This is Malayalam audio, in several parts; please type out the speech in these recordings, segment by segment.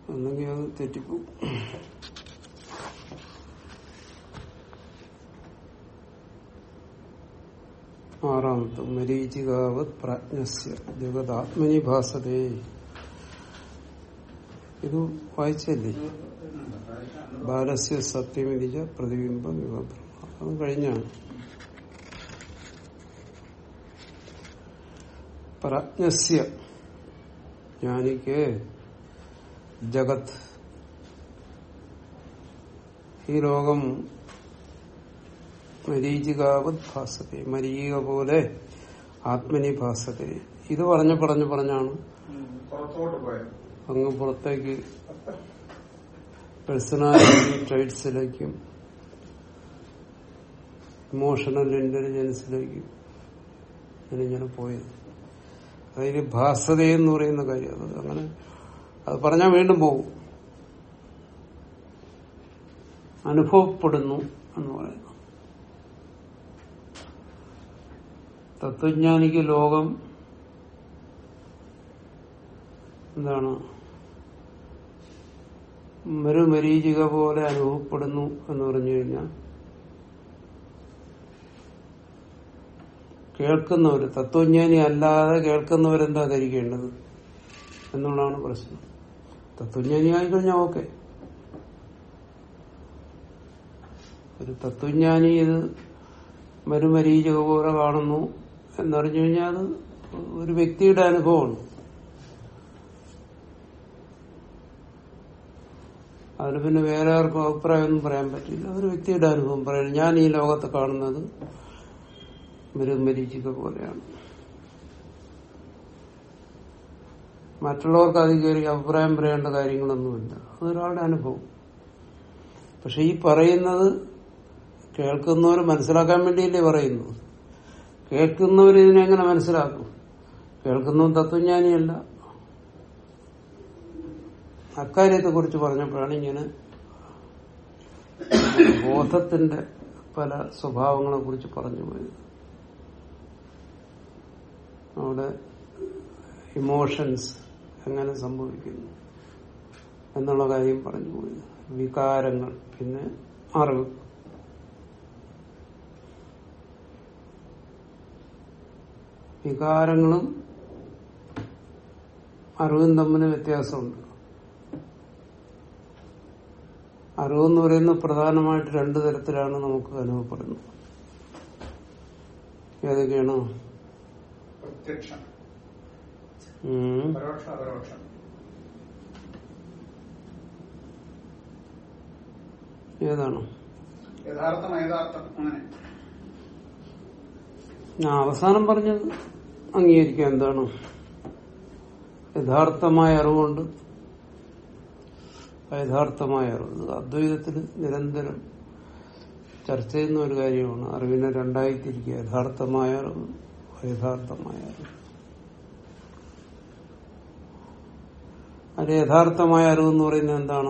ഒന്നെങ്കിൽ അത് തെറ്റിപ്പോവും ആറാമത്തെ മരീചികാവത് പ്രാജ്ഞസ്യ ജഗതാത്മനി ഭാസതേ ഇത് വായിച്ചല്ലേ ബാലസ്യ സത്യമിതിച്ച പ്രതിബിംബ വിഭബ്രഹ്മ അത് കഴിഞ്ഞാണ് പ്രാജ്ഞസ്യ ജ്ഞാനിക്ക് ജഗത് ഈ ലോകം മരീചികാവത് ഭാസത്തെ മരീചിക പോലെ ആത്മനി ഭാസത്തെ ഇത് പറഞ്ഞു പറഞ്ഞു പറഞ്ഞാണ് പുറത്തോട്ട് പോയത് അങ്ങ് പുറത്തേക്ക് പേഴ്സണാലിറ്റി ട്രൈറ്റ്സിലേക്കും ഇമോഷണൽ ഇന്റലിജൻസിലേക്കും ഞാനിങ്ങനെ പോയത് അതിൽ ഭാസത എന്ന് പറയുന്ന കാര്യം അത് അങ്ങനെ അത് പറഞ്ഞാൽ വീണ്ടും പോകും അനുഭവപ്പെടുന്നു എന്ന് പറയുന്നു തത്വജ്ഞാനിക്ക് ലോകം എന്താണ് മരുമരീചിക പോലെ അനുഭവപ്പെടുന്നു എന്ന് പറഞ്ഞു കഴിഞ്ഞാൽ കേൾക്കുന്നവർ തത്വജ്ഞാനി അല്ലാതെ കേൾക്കുന്നവരെന്താ ധരിക്കേണ്ടത് എന്നുള്ളതാണ് പ്രശ്നം തത്വജ്ഞാനി ആയിക്കഴിഞ്ഞാൽ ഓക്കെ ഒരു തത്വജ്ഞാനി ഇത് മരുമരീചക പോലെ കാണുന്നു എന്നറിഞ്ഞു കഴിഞ്ഞാൽ അത് ഒരു വ്യക്തിയുടെ അനുഭവമാണ് അതിന് പിന്നെ വേറെ ആർക്കും അഭിപ്രായമൊന്നും പറയാൻ പറ്റില്ല ഒരു വ്യക്തിയുടെ അനുഭവം പറയണം ഞാൻ ഈ ലോകത്ത് കാണുന്നത് മരുമരീചിക പോലെയാണ് മറ്റുള്ളവർക്ക് അത് കയറി അഭിപ്രായം പറയേണ്ട കാര്യങ്ങളൊന്നുമില്ല അതൊരാളുടെ അനുഭവം പക്ഷെ ഈ പറയുന്നത് കേൾക്കുന്നവർ മനസ്സിലാക്കാൻ വേണ്ടിയല്ലേ പറയുന്നു കേൾക്കുന്നവർ ഇതിനെങ്ങനെ മനസ്സിലാക്കും കേൾക്കുന്നവൻ തത്വജ്ഞാനിയല്ല അക്കാര്യത്തെ കുറിച്ച് പറഞ്ഞപ്പോഴാണ് ഇങ്ങനെ ബോധത്തിന്റെ പല സ്വഭാവങ്ങളെ കുറിച്ച് പറഞ്ഞു പോയത് അവിടെ ഇമോഷൻസ് എങ്ങനെ സംഭവിക്കുന്നു എന്നുള്ള കാര്യം പറഞ്ഞു പോയി വികാരങ്ങൾ പിന്നെ അറിവ് വികാരങ്ങളും അറിവും തമ്മിൽ വ്യത്യാസമുണ്ട് അറിവെന്ന് പറയുന്നത് പ്രധാനമായിട്ട് രണ്ടു തരത്തിലാണ് നമുക്ക് അനുഭവപ്പെടുന്നത് ഏതൊക്കെയാണ് പ്രത്യക്ഷം ഉം. പരോക്ഷം അപരോക്ഷം ഏതാണ് യഥാർത്ഥം യഥാർത്ഥം അങ്ങനെ ഞാൻ അവസാനം പറഞ്ഞത് അംഗീകരിക്കാം എന്താണ് യഥാർത്ഥമായ അറിവുണ്ട് യഥാർത്ഥമായ അറിവ് ഇത് അദ്വൈതത്തിൽ നിരന്തരം ചർച്ച ചെയ്യുന്ന ഒരു കാര്യമാണ് അറിവിനെ രണ്ടായി തിരിക്കുക യഥാർത്ഥമായ അറിവ് യഥാർത്ഥമായ അറിവ് അത് യഥാർത്ഥമായ അറിവ് എന്ന് പറയുന്നത് എന്താണ്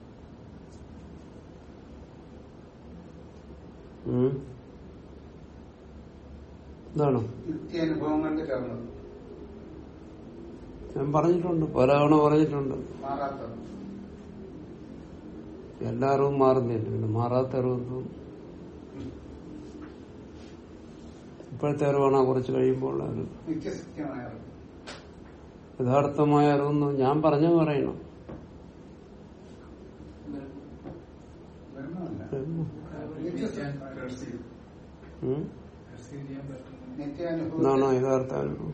ഉം? എന്താണ് നിത്യാനുഭവങ്ങൾക്ക് ചേർന്നത് ഞാൻ പറഞ്ഞിട്ടുണ്ട് പലതവണ പറഞ്ഞിട്ടുണ്ട് മാറാത്തത് എല്ലാ അറിവും മാറുന്നില്ല പിന്നെ മാറാത്ത അറിവ് ഇപ്പോഴത്തെ അറിവാണ് കുറച്ച് കഴിയുമ്പോൾ അത് നിത്യസത്യമായ അറിവ് യഥാർത്ഥമായ അറിവെന്ന് ഞാൻ പറഞ്ഞ പറയണം ബ്രഹ്മമല്ല നിത്യസത്യം ഉം? നിത്യാനുഭവം എന്നാണോ യഥാർത്ഥ അനുഭവം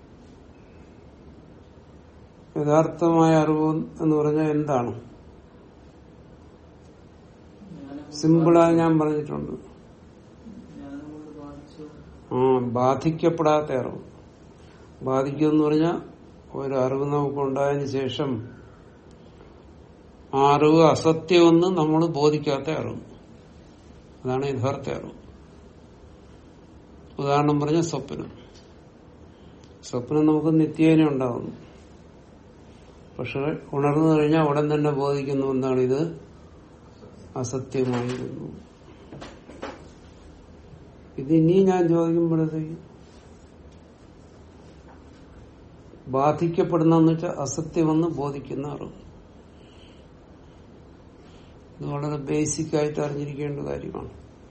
യഥാർത്ഥമായ അറിവ് എന്ന് പറഞ്ഞാൽ എന്താണ് സിമ്പിളായി ഞാൻ പറഞ്ഞിട്ടുണ്ട് ആ ബാധിക്കപ്പെടാത്ത അറിവ് ബാധിക്കുമെന്ന് പറഞ്ഞാൽ ഒരു അറിവ് നമുക്ക് ഉണ്ടായതിനു ശേഷം ആ അറിവ് അസത്യമെന്ന് നമ്മൾ ബോധിക്കാത്ത അറിവ് അതാണ് യഥാർത്ഥ അറിവ് ഉദാഹരണം പറഞ്ഞ സ്വപ്നം സ്വപ്നം നമുക്ക് നിത്യേന ഉണ്ടാകുന്നു പക്ഷെ ഉണർന്നു കഴിഞ്ഞാൽ ഉടൻ തന്നെ ബോധിക്കുന്നു എന്താണ് ഇത് അസത്യമായിരുന്നു ഇത് ഇനി ഞാൻ ചോദിക്കുമ്പോഴത്തേക്ക് ബാധിക്കപ്പെടുന്നെന്ന് വെച്ചാൽ അസത്യമെന്ന് ബോധിക്കുന്ന അറിവ് ഇത് വളരെ ബേസിക് ആയിട്ട് അറിഞ്ഞിരിക്കേണ്ട കാര്യമാണ്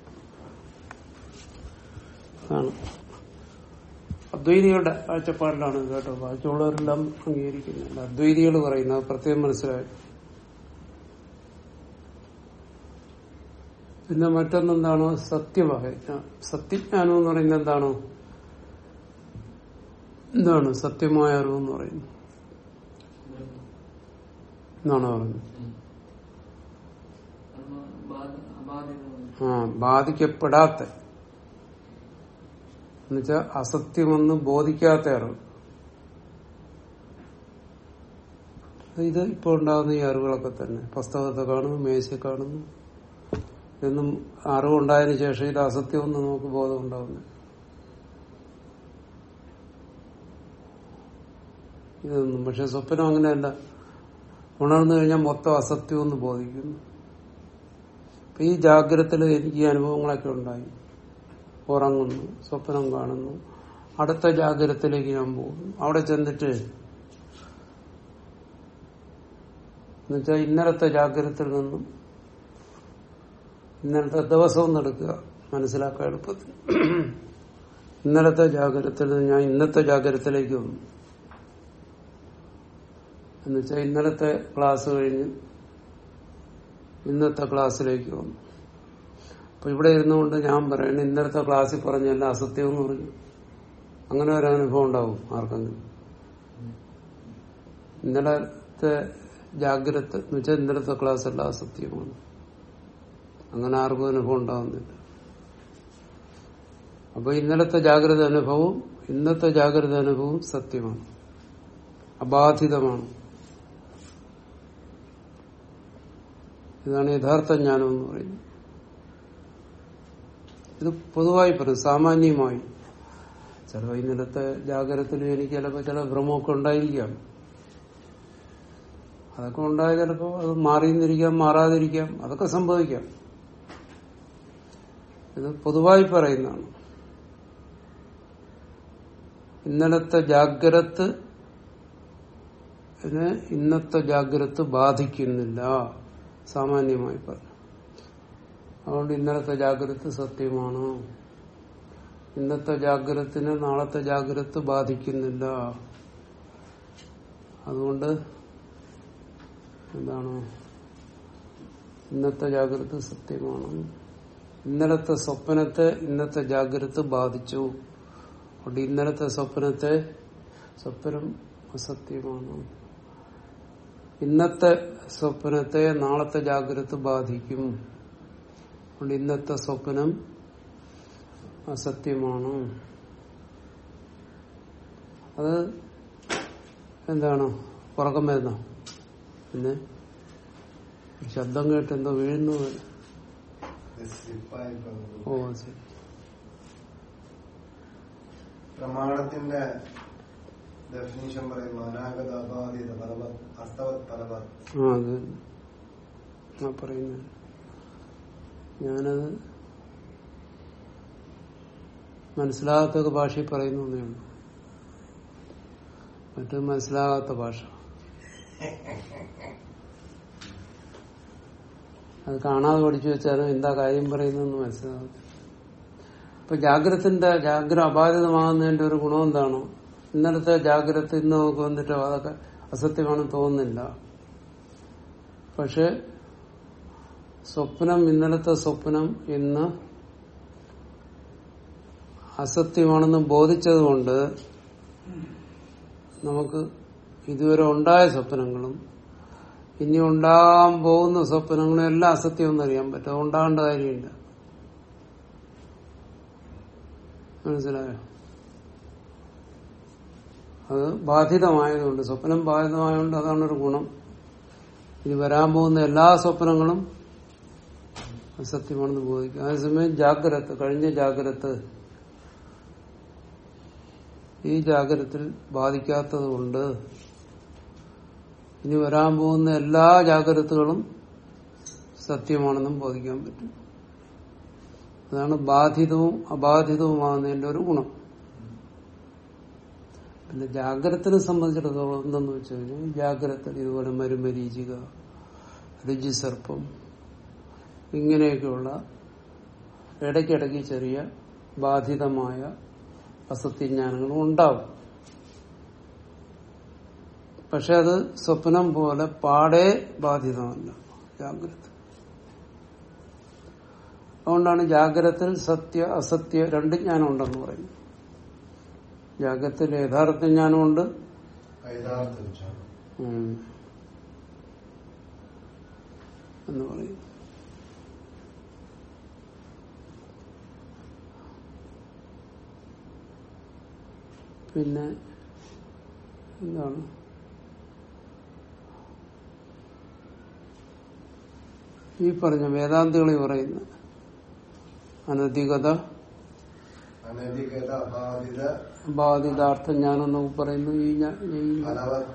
അതാണ് അദ്വൈതികളുടെ കാഴ്ചപ്പാടിലാണ് ഇത് കേട്ടോ ബാക്കിയുള്ളവരെല്ലാം അംഗീകരിക്കുന്നില്ല അദ്വൈതികൾ പറയുന്നത് അത് പ്രത്യേകം മനസ്സിലായി പിന്നെ മറ്റൊന്നെന്താണോ സത്യവഹ സത്യജ്ഞാനം എന്ന് പറയുന്നത് എന്താണോ എന്താണ് സത്യമായ അറിവ് എന്ന് പറയുന്നത് എന്നാണ് പറയുന്നത് ആ ബാധിക്കപ്പെടാത്ത എന്നുവെച്ചാൽ അസത്യമെന്ന് ബോധിക്കാത്ത അറിവ് ഇത് ഇപ്പോൾ ഉണ്ടാകുന്ന ഈ അറിവുകളൊക്കെ തന്നെ പുസ്തകത്തെ കാണുന്നു മേശ കാണുന്നു എന്നും അറിവുണ്ടായതിനു ശേഷം ഇത് അസത്യമെന്ന് നമുക്ക് ബോധം ഉണ്ടാകുന്നു ഇതൊന്നും പക്ഷെ സ്വപ്നം അങ്ങനെയല്ല ഉണർന്നു കഴിഞ്ഞാൽ മൊത്തം അസത്യമെന്ന് ബോധിക്കുന്നു അപ്പൊ ഈ ജാഗ്രതത്തിൽ എനിക്ക് ഈ അനുഭവങ്ങളൊക്കെ ഉണ്ടായി ഉറങ്ങുന്നു സ്വപ്നം കാണുന്നു അടുത്ത ജാഗ്രതത്തിലേക്ക് ഞാൻ പോകുന്നു അവിടെ ചെന്നിട്ട് എന്നുവെച്ചാൽ ഇന്നലത്തെ ജാഗ്രതയിൽ നിന്നും ഇന്നലത്തെ ദിവസം എടുക്കുക മനസ്സിലാക്കാൻ എളുപ്പത്തിൽ ഇന്നലത്തെ ജാഗ്രതയിൽ നിന്ന് ഞാൻ ഇന്നത്തെ ജാഗ്രതത്തിലേക്ക് വന്നു എന്നുവെച്ചാൽ ഇന്നലത്തെ ക്ലാസ് കഴിഞ്ഞ് ഇന്നത്തെ ക്ലാസ്സിലേക്ക് വന്നു അപ്പൊ ഇവിടെ ഇരുന്നുകൊണ്ട് ഞാൻ പറയണ ഇന്നലത്തെ ക്ലാസ്സിൽ പറഞ്ഞല്ല അസത്യം എന്ന് പറഞ്ഞു അങ്ങനെ ഒരു അനുഭവം ഉണ്ടാവും ആർക്കെങ്കിലും ഇന്നലത്തെ ജാഗ്രത എന്ന് വെച്ചാൽ ഇന്നലത്തെ ക്ലാസ് അല്ല അസത്യമാണ് അങ്ങനെ ആർക്കും അനുഭവം ഉണ്ടാവുന്നില്ല അപ്പൊ ഇന്നലത്തെ ജാഗ്രത അനുഭവവും ഇന്നത്തെ ജാഗ്രത അനുഭവവും സത്യമാണ് അബാധിതമാണ് ഇതാണ് യഥാർത്ഥ ജ്ഞാനം എന്ന് പറയുന്നത് ഇത് പൊതുവായി പറയും സാമാന്യമായി ചിലപ്പോ ഇന്നലത്തെ ജാഗ്രതത്തിലും എനിക്ക് ചിലപ്പോ ചില ഭ്രമമൊക്കെ ഉണ്ടായിരിക്കാം അതൊക്കെ ഉണ്ടായ ചിലപ്പോ അത് മാറിയെന്നിരിക്കാം മാറാതിരിക്കാം അതൊക്കെ സംഭവിക്കാം ഇത് പൊതുവായി പറയുന്നതാണ് ഇന്നലത്തെ ജാഗ്രത് ഇന്നത്തെ ജാഗ്രത് ബാധിക്കുന്നില്ല സാമാന്യമായി പറഞ്ഞു അതുകൊണ്ട് ഇന്നലത്തെ ജാഗ്രത സത്യമാണ് ഇന്നത്തെ ജാഗ്രതത്തിന് നാളത്തെ ജാഗ്രത ബാധിക്കുന്നില്ല അതുകൊണ്ട് എന്താണ് ഇന്നത്തെ ജാഗ്രത സത്യമാണ് ഇന്നലത്തെ സ്വപ്നത്തെ ഇന്നത്തെ ജാഗ്രത ബാധിച്ചു അതുകൊണ്ട് ഇന്നലത്തെ സ്വപ്നത്തെ സ്വപ്നം അസത്യമാണ് ഇന്നത്തെ സ്വപ്നത്തെ നാളത്തെ ജാഗ്രത ബാധിക്കും അതുകൊണ്ട് ഇന്നത്തെ സ്വപ്നം അസത്യമാണ് അത് എന്താണ് ഉറക്കം വരുന്ന പിന്നെ ശബ്ദം കേട്ട് എന്തോ വീഴുന്നു പോലെ. ഓ ശരി പ്രമാണത്തിന്റെ ഡെഫിനിഷൻ പറയുമ്പോൾ അനാഗത അബാധിത പരവത് അസ്തവത് പരവത് ആ അത് ആ പറയുന്നത് ഞാനത് മനസ്സിലാകാത്ത ഭാഷയിൽ പറയുന്നു എന്നേ ഉള്ളൂ മറ്റു മനസ്സിലാകാത്ത ഭാഷ അത് കാണാതെ പഠിച്ചു വെച്ചാലും എന്താ കാര്യം പറയുന്നതെന്ന് മനസ്സിലാകും ഇപ്പൊ ജാഗ്രത്തിന്റെ ജാഗ്ര അബാധിതമാകുന്നതിന്റെ ഒരു ഗുണം എന്താണോ ഇന്നലത്തെ ജാഗ്രത ഇന്ന് നമുക്ക് വന്നിട്ട് അതൊക്കെ അസത്യമാണെന്ന് തോന്നുന്നില്ല പക്ഷെ സ്വപ്നം ഇന്നലത്തെ സ്വപ്നം ഇന്ന് അസത്യമാണെന്ന് ബോധിച്ചതുകൊണ്ട് നമുക്ക് ഇതുവരെ ഉണ്ടായ സ്വപ്നങ്ങളും ഇനി ഉണ്ടാകാൻ പോകുന്ന സ്വപ്നങ്ങളും എല്ലാം അസത്യമെന്ന് അറിയാൻ പറ്റും അത് ഉണ്ടാകേണ്ട കാര്യമില്ല മനസ്സിലായോ അത് ബാധിതമായതുകൊണ്ട് സ്വപ്നം ബാധിതമായതുകൊണ്ട് അതാണ് ഒരു ഗുണം ഇനി വരാൻ പോകുന്ന എല്ലാ സ്വപ്നങ്ങളും അസത്യമാണെന്ന് ബോധിക്കും അതേസമയം ജാഗ്രത കഴിഞ്ഞ ജാഗ്രത ഈ ജാഗ്രതത്തിൽ ബാധിക്കാത്തത് കൊണ്ട് ഇനി വരാൻ പോകുന്ന എല്ലാ ജാഗ്രതകളും സത്യമാണെന്നും ബോധിക്കാൻ പറ്റും അതാണ് ബാധിതവും അബാധിതവുമാകുന്നതിന്റെ ഒരു ഗുണം പിന്നെ ജാഗ്രതനെ സംബന്ധിച്ചിടത്തോളം എന്തെന്ന് വെച്ച് കഴിഞ്ഞാൽ ജാഗ്രത ഇതുപോലെ മരുമരീചിക രുചിസർപ്പം ഇങ്ങനെയൊക്കെയുള്ള ഇടയ്ക്കിടയ്ക്ക് ചെറിയ ബാധിതമായ അസത്യജ്ഞാനങ്ങളും ഉണ്ടാവും പക്ഷെ അത് സ്വപ്നം പോലെ പാടെ ബാധിതമല്ല ജാഗ്രത അതുകൊണ്ടാണ് ജാഗ്രതത്തിൽ സത്യ അസത്യ രണ്ട് ജ്ഞാനം ഉണ്ടെന്ന് പറയുന്നത് ജാഗ്രതത്തിൽ യഥാർത്ഥ ജ്ഞാനമുണ്ട് യഥാർത്ഥ വിചാരം ഉം. എന്ന് പറയും പിന്നെ എന്താണ് ഈ പറഞ്ഞ വേദാന്തികളി പറയുന്ന അനധികത അനധികത അബാധിത ബാധിതാർത്ഥ ജ്ഞാനം പറയുന്നു ഈ ഞാ- ഈ ഫലവത്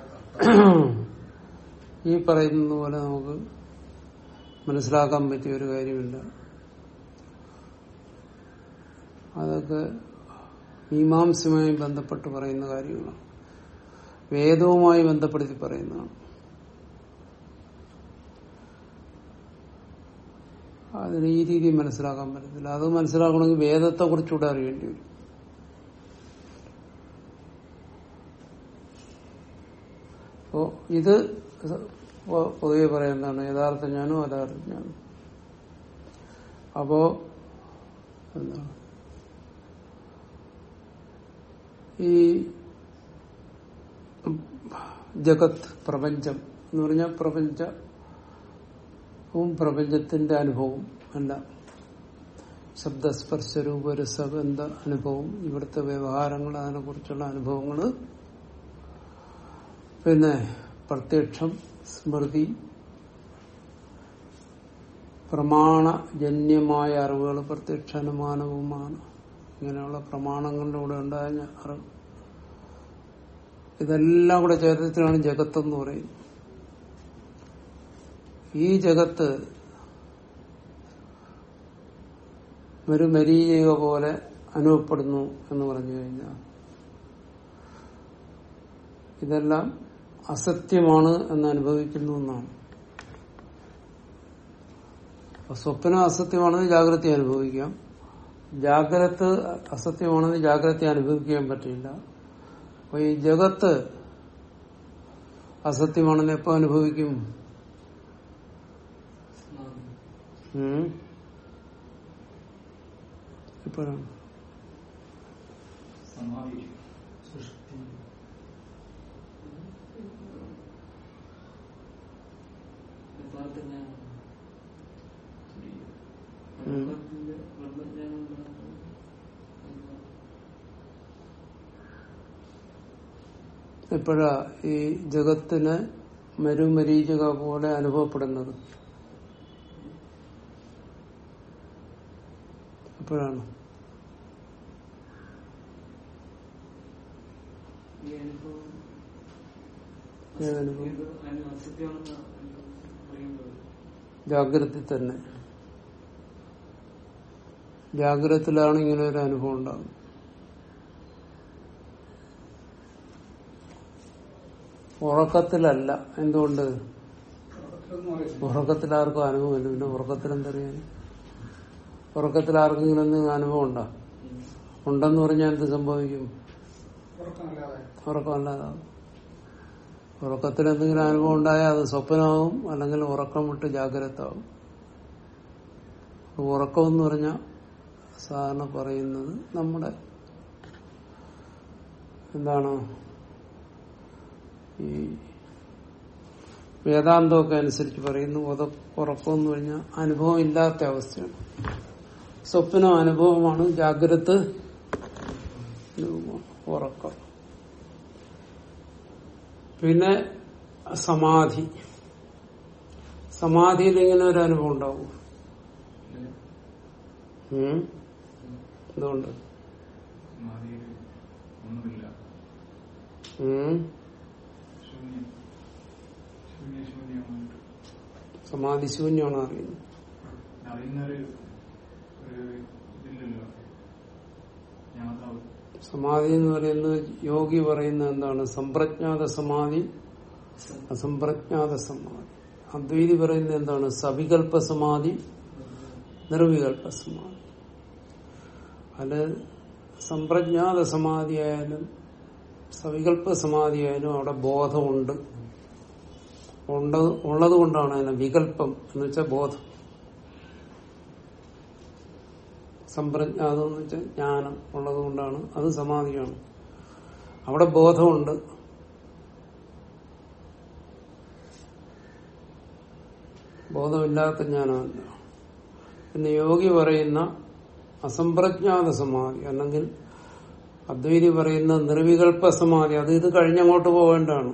ഈ പറയുന്നത് പോലെ നമുക്ക് മനസ്സിലാക്കാൻ പറ്റിയ ഒരു കാര്യമില്ല അതൊക്കെ മീമാംസയുമായി ബന്ധപ്പെട്ട് പറയുന്ന കാര്യങ്ങളാണ് വേദവുമായി ബന്ധപ്പെടുത്തി പറയുന്നതാണ് അതിന് ഈ രീതിയിൽ മനസ്സിലാക്കാൻ പറ്റത്തില്ല അത് മനസ്സിലാക്കണമെങ്കിൽ വേദത്തെ കുറിച്ചുകൂടെ അറിയേണ്ടി വരും അപ്പോ ഇത് പൊ- പൊതുവെ പറയുന്നതാണ് യഥാർത്ഥ ജ്ഞാനം അയഥാർത്ഥ ജ്ഞാനം അപ്പോ എന്താണ് ഈ ജഗത് പ്രപഞ്ചം എന്ന് പറഞ്ഞാൽ പ്രപഞ്ചവും പ്രപഞ്ചത്തിന്റെ അനുഭവം അല്ല ശബ്ദസ്പർശ രൂപരസബന്ധ അനുഭവം ഇവിടുത്തെ വ്യവഹാരങ്ങൾ അതിനെക്കുറിച്ചുള്ള അനുഭവങ്ങള് പിന്നെ പ്രത്യക്ഷം സ്മൃതി പ്രമാണജന്യമായ അറിവുകൾ പ്രത്യക്ഷ അനുമാനവുമാണ് ഇങ്ങനെയുള്ള പ്രമാണങ്ങളിലൂടെ ഉണ്ടായ അറിവ് ഇതെല്ലാം കൂടെ ചേർത്തിട്ടാണ് ജഗത്ത് എന്ന് പറയുന്നത് ഈ ജഗത്ത് ഒരു മരീചിക പോലെ അനുഭവപ്പെടുന്നു എന്ന് പറഞ്ഞു കഴിഞ്ഞാൽ ഇതെല്ലാം അസത്യമാണ് എന്ന് അനുഭവിക്കുന്നു എന്നാണ് അപ്പൊ സ്വപ്നം അസത്യമാണെന്ന് ജാഗ്രത അനുഭവിക്കാം ജാഗ്രത അസത്യമാണെന്ന് ജാഗ്രത അനുഭവിക്കാൻ പറ്റില്ല അപ്പൊ ഈ ജഗത്ത് അസത്യമാണെന്ന് എപ്പോ അനുഭവിക്കും ഉം? എപ്പോഴാണ് സമാധി യഥാർത്ഥ ജ്ഞാനം ഉം. ബ്രഹ്മത്തിന്റെ ബ്രഹ്മജ്ഞാനം ഉണ്ടാകുന്നത് എപ്പോഴാ ഈ ജഗത്തിന് മരുമരീചിക പോലെ അനുഭവപ്പെടുന്നത് എപ്പോഴാണ് ഈ അനുഭവം ഏതനുഭവം? ഇത് അനു- അസത്യമാണെന്ന് പറയുന്നത് ജാഗ്രത തന്നെ ജാഗ്രതത്തിലാണ് ഇങ്ങനെ ഒരു അനുഭവം ഉണ്ടാകുന്നത് ഉറക്കത്തിലല്ല എന്തുകൊണ്ട് ഉറക്കമൊന്നും അറിയില്ല. ഉറക്കത്തിൽ ആർക്കും അനുഭവമില്ല പിന്നെ ഉറക്കത്തിൽ എന്തറിയാൻ ഉറക്കത്തിൽ ആർക്കെങ്കിലും എന്തെങ്കിലും അനുഭവം ഉണ്ടോ ഉണ്ടെന്ന് പറഞ്ഞാൽ എന്ത് സംഭവിക്കും ഉറക്കമല്ലാതെ ഉറക്കമല്ലാതാവും ഉറക്കത്തിൽ എന്തെങ്കിലും അനുഭവം ഉണ്ടായാൽ അത് സ്വപ്നമാവും അല്ലെങ്കിൽ ഉറക്കം വിട്ട് ജാഗ്രതാവും ഉറക്കം എന്ന് പറഞ്ഞാൽ സാധാരണ പറയുന്നത് നമ്മുടെ എന്താണ് ഈ വേദാന്തമൊക്കെ അനുസരിച്ച് പറയുന്നു ഉത- ഉറക്കം എന്ന് പറഞ്ഞാൽ അനുഭവം ഇല്ലാത്ത അവസ്ഥയാണ് സ്വപ്നം അനുഭവമാണ് ജാഗ്രത രൂപമാണ് ഉറക്കം പിന്നെ സമാധി സമാധിയിൽ ഇങ്ങനെ ഒരു അനുഭവം ഉണ്ടാവും ഉം? എന്തുകൊണ്ട് സമാധിയിൽ ഒന്നുമില്ല ഉം? ശൂന്യം ശൂന്യ ശൂന്യമായിട്ട് സമാധി ശൂന്യമാണ് അറിയുന്നത് അറിയുന്നൊരു ഒരു ഇതില്ലല്ലോ ജ്ഞാതാവ് സമാധി എന്ന് പറയുന്നത് യോഗി പറയുന്നത് എന്താണ് സമ്പ്രജ്ഞാത സമാധി അസംപ്രജ്ഞാത സമാധി അദ്വൈതി പറയുന്നത് എന്താണ് സവികല്പ സമാധി നിർവികൽപ്പ സമാധി അത് സമ്പ്രജ്ഞാത സമാധിയായാലും സവികൽപ്പ സമാധിയായാലും അവിടെ ബോധമുണ്ട് ഉണ്ട് ഉള്ളത് കൊണ്ടാണ് അതിനെ വികല്പം എന്ന് വെച്ചാൽ ബോധം സമ്പ്രജ്ഞാതം എന്ന് വെച്ചാൽ ജ്ഞാനം ഉള്ളത് കൊണ്ടാണ് അത് സമാധിയാണ് അവിടെ ബോധമുണ്ട് ബോധമില്ലാത്ത ജ്ഞാനമല്ല പിന്നെ യോഗി പറയുന്ന അസംപ്രജ്ഞാത സമാധി അല്ലെങ്കിൽ അദ്വൈതി പറയുന്ന നിർവികൽപ്പ സമാധി അത് ഇത് കഴിഞ്ഞങ്ങോട്ട് പോകേണ്ടതാണ്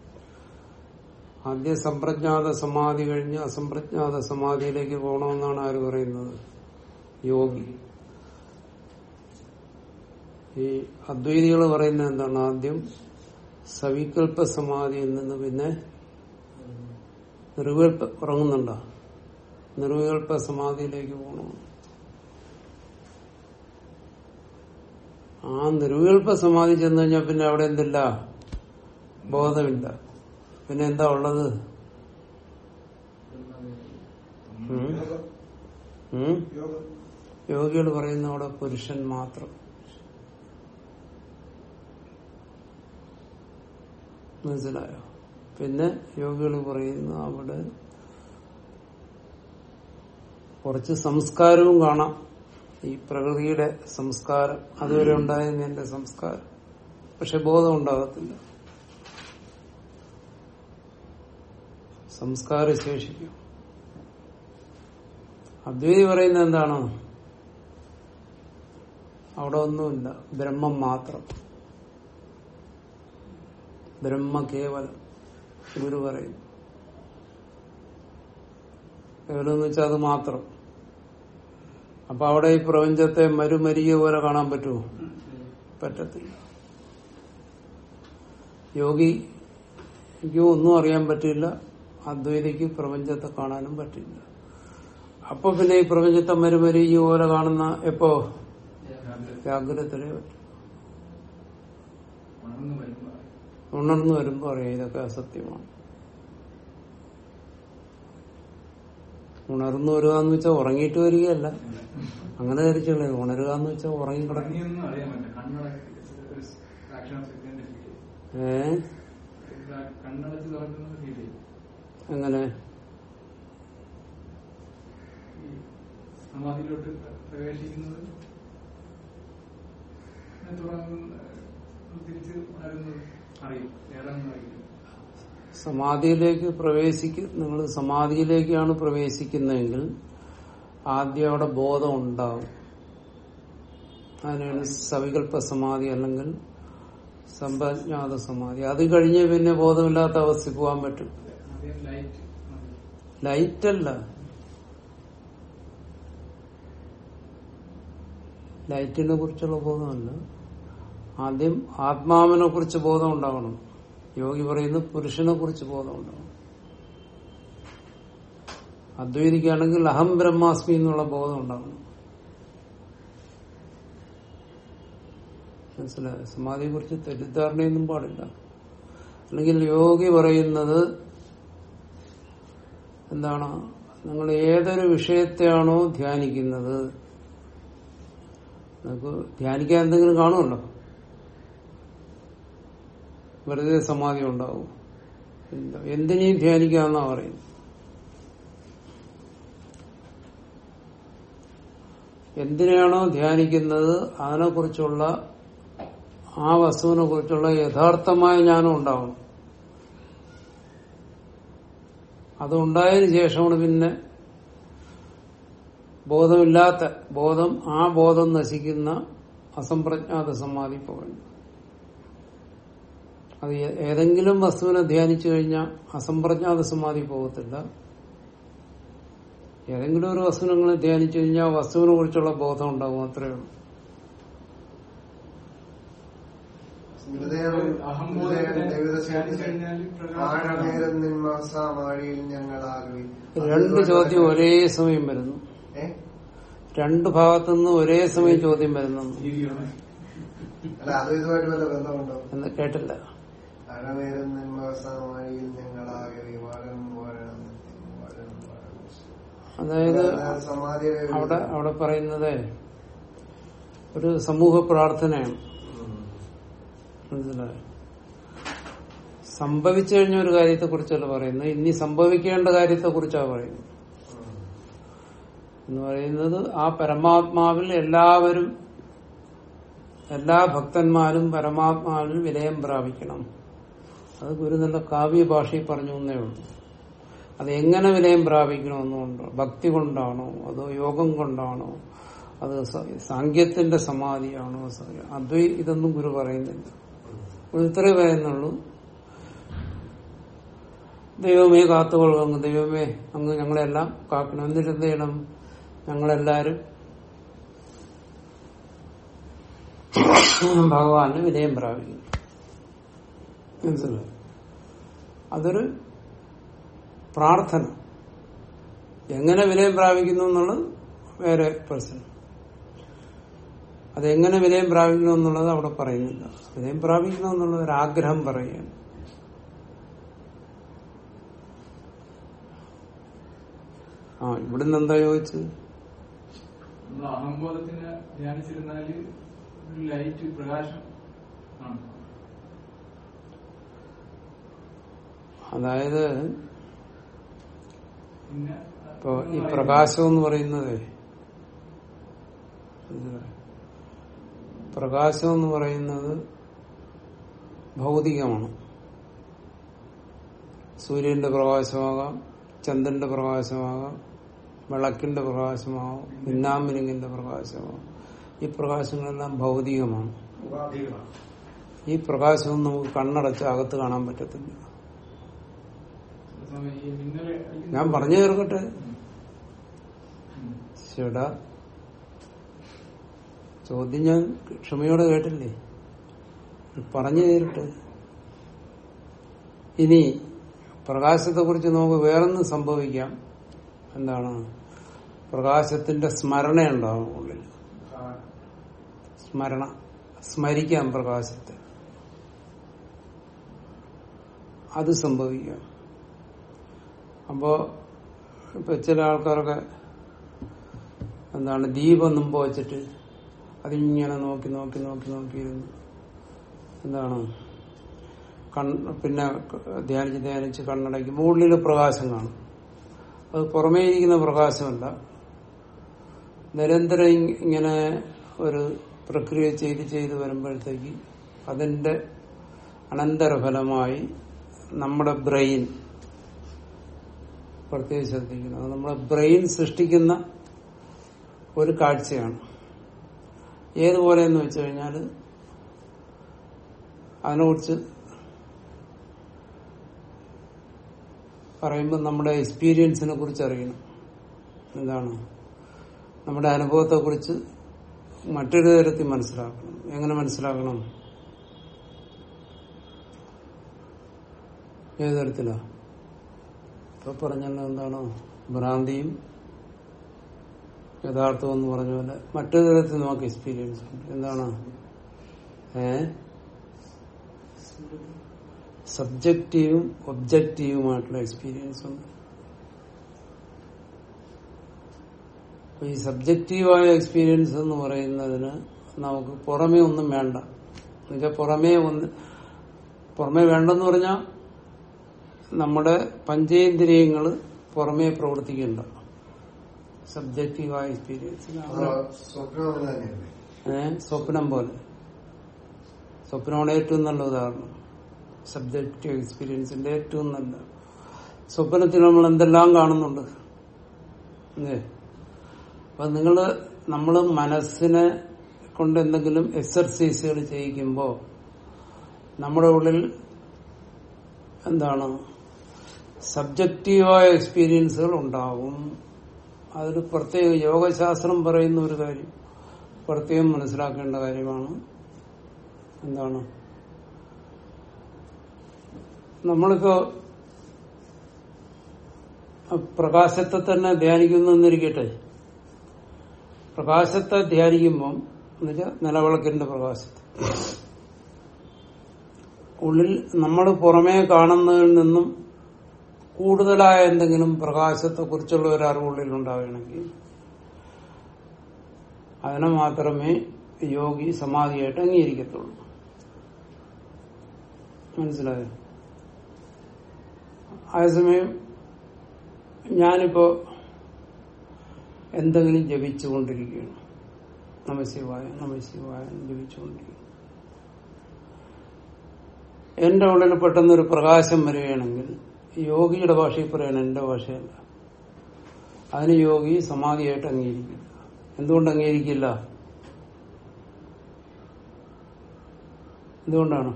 ആദ്യം സമ്പ്രജ്ഞാത സമാധി കഴിഞ്ഞ് അസംപ്രജ്ഞാത സമാധിയിലേക്ക് പോകണമെന്നാണ് ആര് പറയുന്നത് യോഗി ഈ അദ്വൈതികൾ പറയുന്നത് എന്താണ് ആദ്യം സവികൽപ്പ സമാധിയിൽ നിന്ന് പിന്നെ നിർവികൽപ്പ ഉറങ്ങുന്നുണ്ടോ നിർവികൽപ്പ സമാധിയിലേക്ക് പോകണം ആ നിർവികൽപ്പ സമാധി ചെന്ന് കഴിഞ്ഞാൽ പിന്നെ അവിടെ എന്തില്ല ബോധമില്ല പിന്നെ എന്താ ഉള്ളത് ഉം? ഉം? യോഗം യോഗികൾ പറയുന്ന അവിടെ പുരുഷൻ മാത്രം മനസ്സിലായോ പിന്നെ യോഗികൾ പറയുന്ന അവിടെ കുറച്ച് സംസ്കാരവും കാണാം ഈ പ്രകൃതിയുടെ സംസ്കാരം അതുവരെ ഉണ്ടായിരുന്ന എന്റെ സംസ്കാരം പക്ഷെ ബോധം ഉണ്ടാകത്തില്ല സംസ്കാരം ശേഷിക്കും അദ്വൈതി പറയുന്നത് എന്താണ് അവിടെ ഒന്നുമില്ല ബ്രഹ്മം മാത്രം ബ്രഹ്മ കേവലം ഗുരു പറയുന്നു കേവലം എന്ന് വെച്ചാൽ അത് മാത്രം അപ്പൊ അവിടെ ഈ പ്രപഞ്ചത്തെ മരുമരിക പോലെ കാണാൻ പറ്റുമോ പറ്റത്തില്ല യോഗിക്ക് ഒന്നും അറിയാൻ പറ്റില്ല അദ്വൈതിക്ക് പ്രപഞ്ചത്തെ കാണാനും പറ്റില്ല അപ്പൊ പിന്നെ ഈ പ്രപഞ്ചത്തെ മരുമരിക പോലെ കാണുന്ന എപ്പോ വ്യാകുലത്തിലേ പറ്റും ഉണർന്നു വരുമ്പോ ഉണർന്നു വരുമ്പോ അറിയാം ഇതൊക്കെ അസത്യമാണ് ഉണർന്നു വരിക എന്ന് വെച്ചാൽ ഉറങ്ങിയിട്ട് വരികയല്ല അങ്ങനെ ധരിച്ചുള്ളേ ഉണരുക എന്ന് വെച്ചാൽ ഉറങ്ങി കിടക്കുക ഉറങ്ങിയൊന്നും അറിയാൻ പറ്റില്ല കണ്ണടച്ച് ഒരു ഫ്രാക്ഷൻ ഓഫ് സെക്കൻഡ് ഫീൽ ചെയ്യും ഏ കണ്ണടച്ച് തുറക്കുന്നത് ഫീൽ ചെയ്യും എങ്ങനെ ഈ സമാധിയിലോട്ട് പ്രവേശിക്കുന്നത് പിന്നെ തുറന്ന് തിരിച്ച് ഉണരുന്നത് അറിയും വേറെ ഒന്നും അറിയില്ല സമാധിയിലേക്ക് പ്രവേശിക്ക നിങ്ങൾ സമാധിയിലേക്കാണ് പ്രവേശിക്കുന്നതെങ്കിൽ ആദ്യം അവിടെ ബോധം ഉണ്ടാവും അതിനാണ് സവികല്പ സമാധി അല്ലെങ്കിൽ സമ്പജ്ഞാത സമാധി അത് കഴിഞ്ഞ് പിന്നെ ബോധമില്ലാത്ത അവസ്ഥ പോകാൻ പറ്റും ആദ്യം ലൈറ്റ് ലൈറ്റ് അല്ല ലൈറ്റിനെ കുറിച്ചുള്ള ബോധമല്ല ആദ്യം ആത്മാവിനെ കുറിച്ച് ബോധം ഉണ്ടാവണം യോഗി പറയുന്നു പുരുഷനെ കുറിച്ച് ബോധം ഉണ്ടാവണം അദ്വൈതിക്കാണെങ്കിൽ അഹം ബ്രഹ്മാസ്മി എന്നുള്ള ബോധം ഉണ്ടാവണം മനസ്സിലായോ സമാധിയെ കുറിച്ച് തെറ്റിദ്ധാരണയൊന്നും പാടില്ല അല്ലെങ്കിൽ യോഗി പറയുന്നത് എന്താണ് നിങ്ങൾ ഏതൊരു വിഷയത്തെയാണോ ധ്യാനിക്കുന്നത് നമുക്ക് ധ്യാനിക്കാൻ എന്തെങ്കിലും കാണുമല്ലോ വെറുതെ സമാധി ഉണ്ടാവും ഇല്ല. എന്തിനേയും ധ്യാനിക്കാന്നാ പറയുന്നത് എന്തിനാണോ ധ്യാനിക്കുന്നത് അതിനെക്കുറിച്ചുള്ള ആ വസ്തുവിനെ കുറിച്ചുള്ള യഥാർത്ഥമായ ജ്ഞാനം ഉണ്ടാവണം അതുണ്ടായതിനു ശേഷമാണ് പിന്നെ ബോധമില്ലാത്ത ബോധം ആ ബോധം നശിക്കുന്ന അസംപ്രജ്ഞാത സമാധി പോകുന്നു അത് ഏ- ഏതെങ്കിലും വസ്തുവിനെ ധ്യാനിച്ചു കഴിഞ്ഞാൽ അസംപ്രജ്ഞാത സമാധി പോകത്തില്ല ഏതെങ്കിലും ഒരു വസ്തുവിനെ നിങ്ങൾ ധ്യാനിച്ചു കഴിഞ്ഞാൽ ആ വസ്തുവിനെ കുറിച്ചുള്ള ബോധം ഉണ്ടാവും അത്രയേ ഉള്ളൂ ആഴമേറും നിന്മാസാമാഴിയിൽ ഞങ്ങളാകവി രണ്ട് ചോദ്യം ഒരേ സമയം വരുന്നു ഏ രണ്ട് ഭാഗത്തുനിന്ന് ഒരേ സമയം ചോദ്യം വരുന്നു ജീവിയാണ് അല്ല അതും ഇതുമായിട്ട് വല്ല ബന്ധമുണ്ടോ എന്ന് കേട്ടില്ല അഴമേറും നിന്മാസാമാഴിയിൽ ഞങ്ങളാകവി വാഴണം വാഴണം വാഴണം വാഴണം അതായത് അല്ലാതെ സമാധിയുടെ ഒരു- അവിടെ അവിടെ പറയുന്നത് ഒരു സമൂഹ പ്രാർത്ഥനയാണ് ഉം. മനസ്സിലായോ സംഭവിച്ചു കഴിഞ്ഞ ഒരു കാര്യത്തെ കുറിച്ചല്ല പറയുന്നത് ഇനി സംഭവിക്കേണ്ട കാര്യത്തെ കുറിച്ചാണ് പറയുന്നത് ഉം. എന്ന് പറയുന്നത് ആ പരമാത്മാവിൽ എല്ലാവരും എല്ലാ ഭക്തന്മാരും പരമാത്മാവിൽ വിലയം പ്രാപിക്കണം അത് ഗുരു നല്ല കാവ്യ ഭാഷയിൽ പറഞ്ഞു എന്നേ ഉള്ളൂ അത് എങ്ങനെ വിലയം പ്രാപിക്കണമെന്നുണ്ടോ ഭക്തി കൊണ്ടാണോ അതോ യോഗം കൊണ്ടാണോ അത് സ- സാങ്കേത്യത്തിന്റെ സമാധിയാണോ സ- അദ്വൈ ഇതൊന്നും ഗുരു പറയുന്നില്ല ഗുരു ഇത്രേ പറയുന്നുള്ളൂ ദൈവമേ കാത്തുകൊള്ളുക അങ്ങ് ദൈവമേ അങ്ങ് ഞങ്ങളെല്ലാം കാക്കണം എന്നിട്ട് എന്ത് ചെയ്യണം ഞങ്ങളെല്ലാരും ഭഗവാന് വിനയം പ്രാപിക്കും മനസ്സിലായി അതൊരു പ്രാർത്ഥന എങ്ങനെ വിനയം പ്രാപിക്കുന്നു എന്നുള്ളത് വേറെ പ്രശ്നം അതെങ്ങനെ വിനയം പ്രാപിക്കണം എന്നുള്ളത് അവിടെ പറയുന്നില്ല വിനയം പ്രാപിക്കണം എന്നുള്ളത് ഒരു ആഗ്രഹം പറയുകയാണ് ആ ഇവിടുന്ന് എന്താ ചോദിച്ചത് നമ്മൾ അഹംബോധത്തിന് ധ്യാനിച്ചിരുന്നാല് ഒരു ലൈറ്റ് പ്രകാശം ആണ് അതായത് പിന്നെ ഇപ്പൊ ഈ പ്രകാശം എന്ന് പറയുന്നത് മനസ്സിലായോ? പ്രകാശം എന്ന് പറയുന്നത് ഭൗതികമാണ് സൂര്യന്റെ പ്രകാശമാകാം ചന്ദ്രന്റെ പ്രകാശമാകാം വിളക്കിന്റെ പ്രകാശമാകാം മിന്നാമിനുങ്ങിന്റെ പ്രകാശമാകാം ഈ പ്രകാശങ്ങളെല്ലാം ഭൗതികമാണ് ഉപാധികളാണ് ഈ പ്രകാശവും നമുക്ക് കണ്ണടച്ച് അകത്ത് കാണാൻ പറ്റത്തില്ല സമയം ഈ മിന്നല് അടിക്കുന്ന- ഞാൻ പറഞ്ഞു തീർക്കട്ടെ ഉം. ചേടാ ചോദ്യം ഞാൻ ക്ഷമയോടെ കേട്ടില്ലേ പറഞ്ഞു തീരട്ടെ ഇനി പ്രകാശത്തെ കുറിച്ച് നമുക്ക് വേറൊന്നും സംഭവിക്കാം എന്താണ് പ്രകാശത്തിന്റെ സ്മരണ ഉണ്ടാവും ഉള്ളിൽ സ്മരണ സ്മരിക്കാം പ്രകാശത്തെ അത് സംഭവിക്കാം അപ്പോ ഇപ്പൊ ചില ആൾക്കാരൊക്കെ എന്താണ് ദീപം മുമ്പ് വെച്ചിട്ട് അതിങ്ങനെ നോക്കി നോക്കി നോക്കി നോക്കിയിരുന്നു എന്താണ് കൺ പിന്നെ ധ്യാനിച്ച് ധ്യാനിച്ച് കണ്ണടയ്ക്കുമ്പോൾ ഉള്ളിൽ പ്രകാശം കാണും അത് പുറമേ ഇരിക്കുന്ന പ്രകാശമല്ല നിരന്തരം ഇ- ഇങ്ങനെ ഒരു പ്രക്രിയ ചെയ്ത് ചെയ്ത് വരുമ്പോഴത്തേക്ക് അതിന്റെ അനന്തരഫലമായി നമ്മുടെ ബ്രെയിൻ പ്രത്യേകം ശ്രദ്ധിക്കണം അത് നമ്മുടെ ബ്രെയിൻ സൃഷ്ടിക്കുന്ന ഒരു കാഴ്ചയാണ് ഏതുപോലെ എന്ന് വെച്ച് കഴിഞ്ഞാൽ അതിനെക്കുറിച്ച് പറയുമ്പോൾ നമ്മുടെ എക്സ്പീരിയൻസിനെ കുറിച്ച് അറിയണം എന്താണ് നമ്മുടെ അനുഭവത്തെ കുറിച്ച് മറ്റൊരു തരത്തിൽ മനസ്സിലാക്കണം എങ്ങനെ മനസ്സിലാക്കണം ഏത് തരത്തിലാ ഇപ്പൊ പറഞ്ഞല്ലോ എന്താണ് ഭ്രാന്തിയും യഥാർത്ഥം എന്ന് പറഞ്ഞ പോലെ മറ്റൊരു തരത്തിൽ നമുക്ക് എക്സ്പീരിയൻസ് ഉണ്ട് എന്താണ് ഏ സബ്ജക്റ്റീവും ഒബ്ജക്റ്റീവുമായിട്ടുള്ള എക്സ്പീരിയൻസ് ഉണ്ട് അപ്പൊ ഈ സബ്ജക്റ്റീവായ എക്സ്പീരിയൻസ് എന്ന് പറയുന്നതിന് നമുക്ക് പുറമേ ഒന്നും വേണ്ട എന്നുവെച്ചാൽ പുറമേ ഒന്ന് പുറമേ വേണ്ടെന്ന് പറഞ്ഞാൽ നമ്മുടെ പഞ്ചേന്ദ്രിയങ്ങൾ പുറമേ പ്രവർത്തിക്കണ്ട സബ്ജക്റ്റീവായ എക്സ്പീരിയൻസ് അപ്പൊ സ്വപ്നം അത് തന്നെയല്ലേ ഏഹ് സ്വപ്നം പോലെ സ്വപ്നമാണ് ഏറ്റവും നല്ല ഉദാഹരണം സബ്ജക്റ്റീവ് എക്സ്പീരിയൻസിന്റെ ഏറ്റവും നല്ല സ്വപ്നത്തിൽ നമ്മൾ എന്തെല്ലാം കാണുന്നുണ്ട് അല്ലേ അപ്പൊ നിങ്ങള് നമ്മള് മനസ്സിനെ കൊണ്ട് എന്തെങ്കിലും എക്സർസൈസുകൾ ചെയ്യിക്കുമ്പോൾ നമ്മുടെ ഉള്ളിൽ എന്താണ് സബ്ജക്റ്റീവായ എക്സ്പീരിയൻസുകൾ ഉണ്ടാവും അതൊരു പ്രത്യേക യോഗശാസ്ത്രം പറയുന്ന ഒരു കാര്യം പ്രത്യേകം മനസ്സിലാക്കേണ്ട കാര്യമാണ് എന്താണ് നമ്മളിപ്പോ പ്രകാശത്തെ തന്നെ ധ്യാനിക്കുന്നു എന്നിരിക്കട്ടെ പ്രകാശത്തെ ധ്യാനിക്കുമ്പം എന്നുവെച്ചാൽ നിലവിളക്കിന്റെ പ്രകാശത്തെ ഉള്ളിൽ നമ്മൾ പുറമേ കാണുന്നതിൽ നിന്നും കൂടുതലായ എന്തെങ്കിലും പ്രകാശത്തെ കുറിച്ചുള്ള ഒരു അറിവുള്ളിൽ ഉണ്ടാവുകയാണെങ്കിൽ അതിനെ മാത്രമേ യോഗി സമാധിയായിട്ട് അംഗീകരിക്കത്തുള്ളൂ മനസ്സിലായോ അതേസമയം ഞാനിപ്പോ എന്തെങ്കിലും ജപിച്ചുകൊണ്ടിരിക്കുകയാണ് നമശിവായ നമശിവായ ജപിച്ചുകൊണ്ടിരിക്കുന്നു എന്റെ ഉള്ളിൽ പെട്ടെന്നൊരു പ്രകാശം വരികയാണെങ്കിൽ യോഗിയുടെ ഭാഷയിൽ പറയണം എന്റെ ഭാഷയല്ല അതിന് യോഗി സമാധിയായിട്ട് അംഗീകരിക്കില്ല എന്തുകൊണ്ട് അംഗീകരിക്കില്ല എന്തുകൊണ്ടാണ്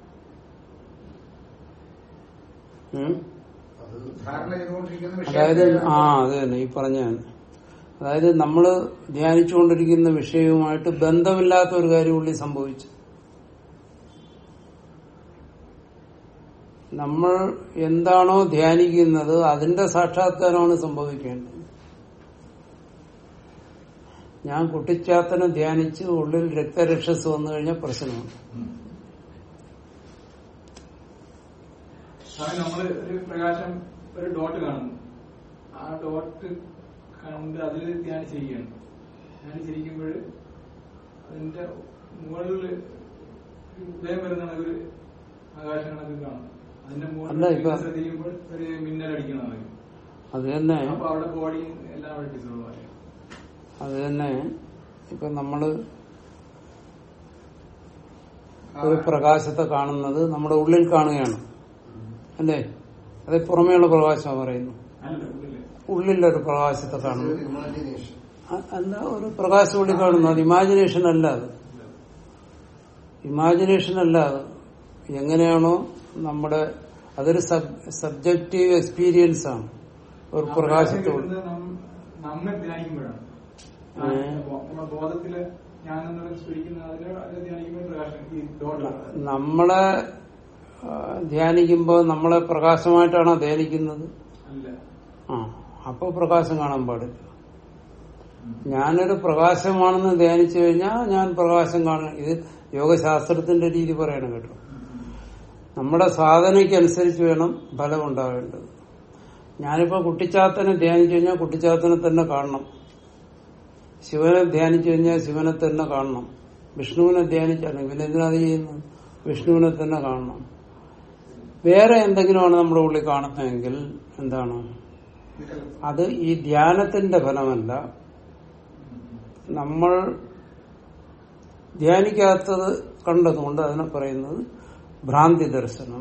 ഉം? അത് ധാരണ ചെയ്തുകൊണ്ടിരിക്കുന്ന അതായത് വിഷയം ആ അത് തന്നെ ഈ പറഞ്ഞ അതായത് നമ്മള് ധ്യാനിച്ചുകൊണ്ടിരിക്കുന്ന വിഷയവുമായിട്ട് ബന്ധമില്ലാത്ത ഒരു കാര്യം ഉള്ളിൽ സംഭവിച്ചു നമ്മൾ എന്താണോ ധ്യാനിക്കുന്നത് അതിന്റെ സാക്ഷാത്കാരമാണ് സംഭവിക്കേണ്ടത് ഞാൻ കുട്ടിച്ചാത്തനെ ധ്യാനിച്ച് ഉള്ളിൽ രക്തരക്ഷസ് വന്നു കഴിഞ്ഞാൽ പ്രശ്നമാണ് സ്വാമി നമ്മള് ഒരു പ്രകാശം ഒരു ഡോട്ട് കാണുന്നു ആ ഡോട്ട് കണ്ട് അതിൽ ധ്യാനിച്ചിരിക്കുകയാണ് ധ്യാനിച്ചിരിക്കുമ്പോൾ അതിന്റെ മുകളിൽ ഉദയം വരുന്ന ഒരു ആകാശ കണക്ക് കാണും അതിന്റെ അല്ല, മുകളിൽ ഇപ്പൊ- ശ്രദ്ധിക്കുമ്പോൾ ഒരു മിന്നൽ അടിക്കണം അത് തന്നെ അപ്പൊ അവിടെ ബോഡി എല്ലാം അവിടെ ഡിസോൾവ് ആയി അത് തന്നെ ഇപ്പൊ നമ്മള് ഒരു പ്രകാശത്തെ കാണുന്നത് നമ്മുടെ ഉള്ളിൽ കാണുകയാണ് അല്ലേ അത് പുറമേയുള്ള പ്രകാശമാണ് പറയുന്നു അല്ല ഉള്ളില് ഉള്ളിലൊരു പ്രകാശത്തെ കാണുന്നു ഇമാജിനേഷൻ അ- അല്ല ഒരു പ്രകാശം ഉള്ളിൽ കാണുന്നു അത് ഇമാജിനേഷൻ അല്ല അത് ഇമാജിനേഷൻ അല്ല അത് എങ്ങനെയാണോ നമ്മുടെ അതൊരു സബ്ജക്റ്റീവ് എക്സ്പീരിയൻസ് ആണ് ഒരു ആ പ്രകാശത്തോട് കിട്ടുന്നത് നം- നമ്മെ ധ്യാനിക്കുമ്പോഴാണ് ആ, ഏ. ബോ- നമ്മുടെ ബോധത്തില് ഞാനെന്നുള്ള സ്ഫരിക്കുന്ന അതിനെ അതിനെ ധ്യാനിക്കുമ്പോൾ പ്രകാശം ഈ ഡോട്ട് നമ്മളെ ആ, ധ്യാനിക്കുമ്പോൾ നമ്മളെ പ്രകാശമായിട്ടാണോ ധ്യാനിക്കുന്നത് അല്ല ആ അപ്പൊ പ്രകാശം കാണാൻ പാടില്ല ഞാനൊരു പ്രകാശമാണെന്ന് ധ്യാനിച്ചു കഴിഞ്ഞാൽ ഞാൻ പ്രകാശം കാണും ഇത് യോഗശാസ്ത്രത്തിന്റെ രീതി പറയണം കേട്ടോ നമ്മുടെ സാധനയ്ക്കനുസരിച്ച് വേണം ഫലം ഉണ്ടാവേണ്ടത് ഞാനിപ്പോ കുട്ടിച്ചാത്തനെ ധ്യാനിച്ചു കഴിഞ്ഞാൽ കുട്ടിച്ചാത്തനെ തന്നെ കാണണം ശിവനെ ധ്യാനിച്ചു കഴിഞ്ഞാൽ ശിവനെ തന്നെ കാണണം വിഷ്ണുവിനെ ധ്യാനിച്ചാണ് ഇവനെന്തിനാ അത് ചെയ്യുന്നത് വിഷ്ണുവിനെ തന്നെ കാണണം വേറെ എന്തെങ്കിലുമാണ് നമ്മുടെ ഉള്ളിൽ കാണുന്നതെങ്കിൽ എന്താണ് അത് ഈ ധ്യാനത്തിന്റെ ഫലമല്ല നമ്മൾ ധ്യാനിക്കാത്തത് കണ്ടതുകൊണ്ട് അതിനെ പറയുന്നത് ഭ്രാന്തി ദർശനം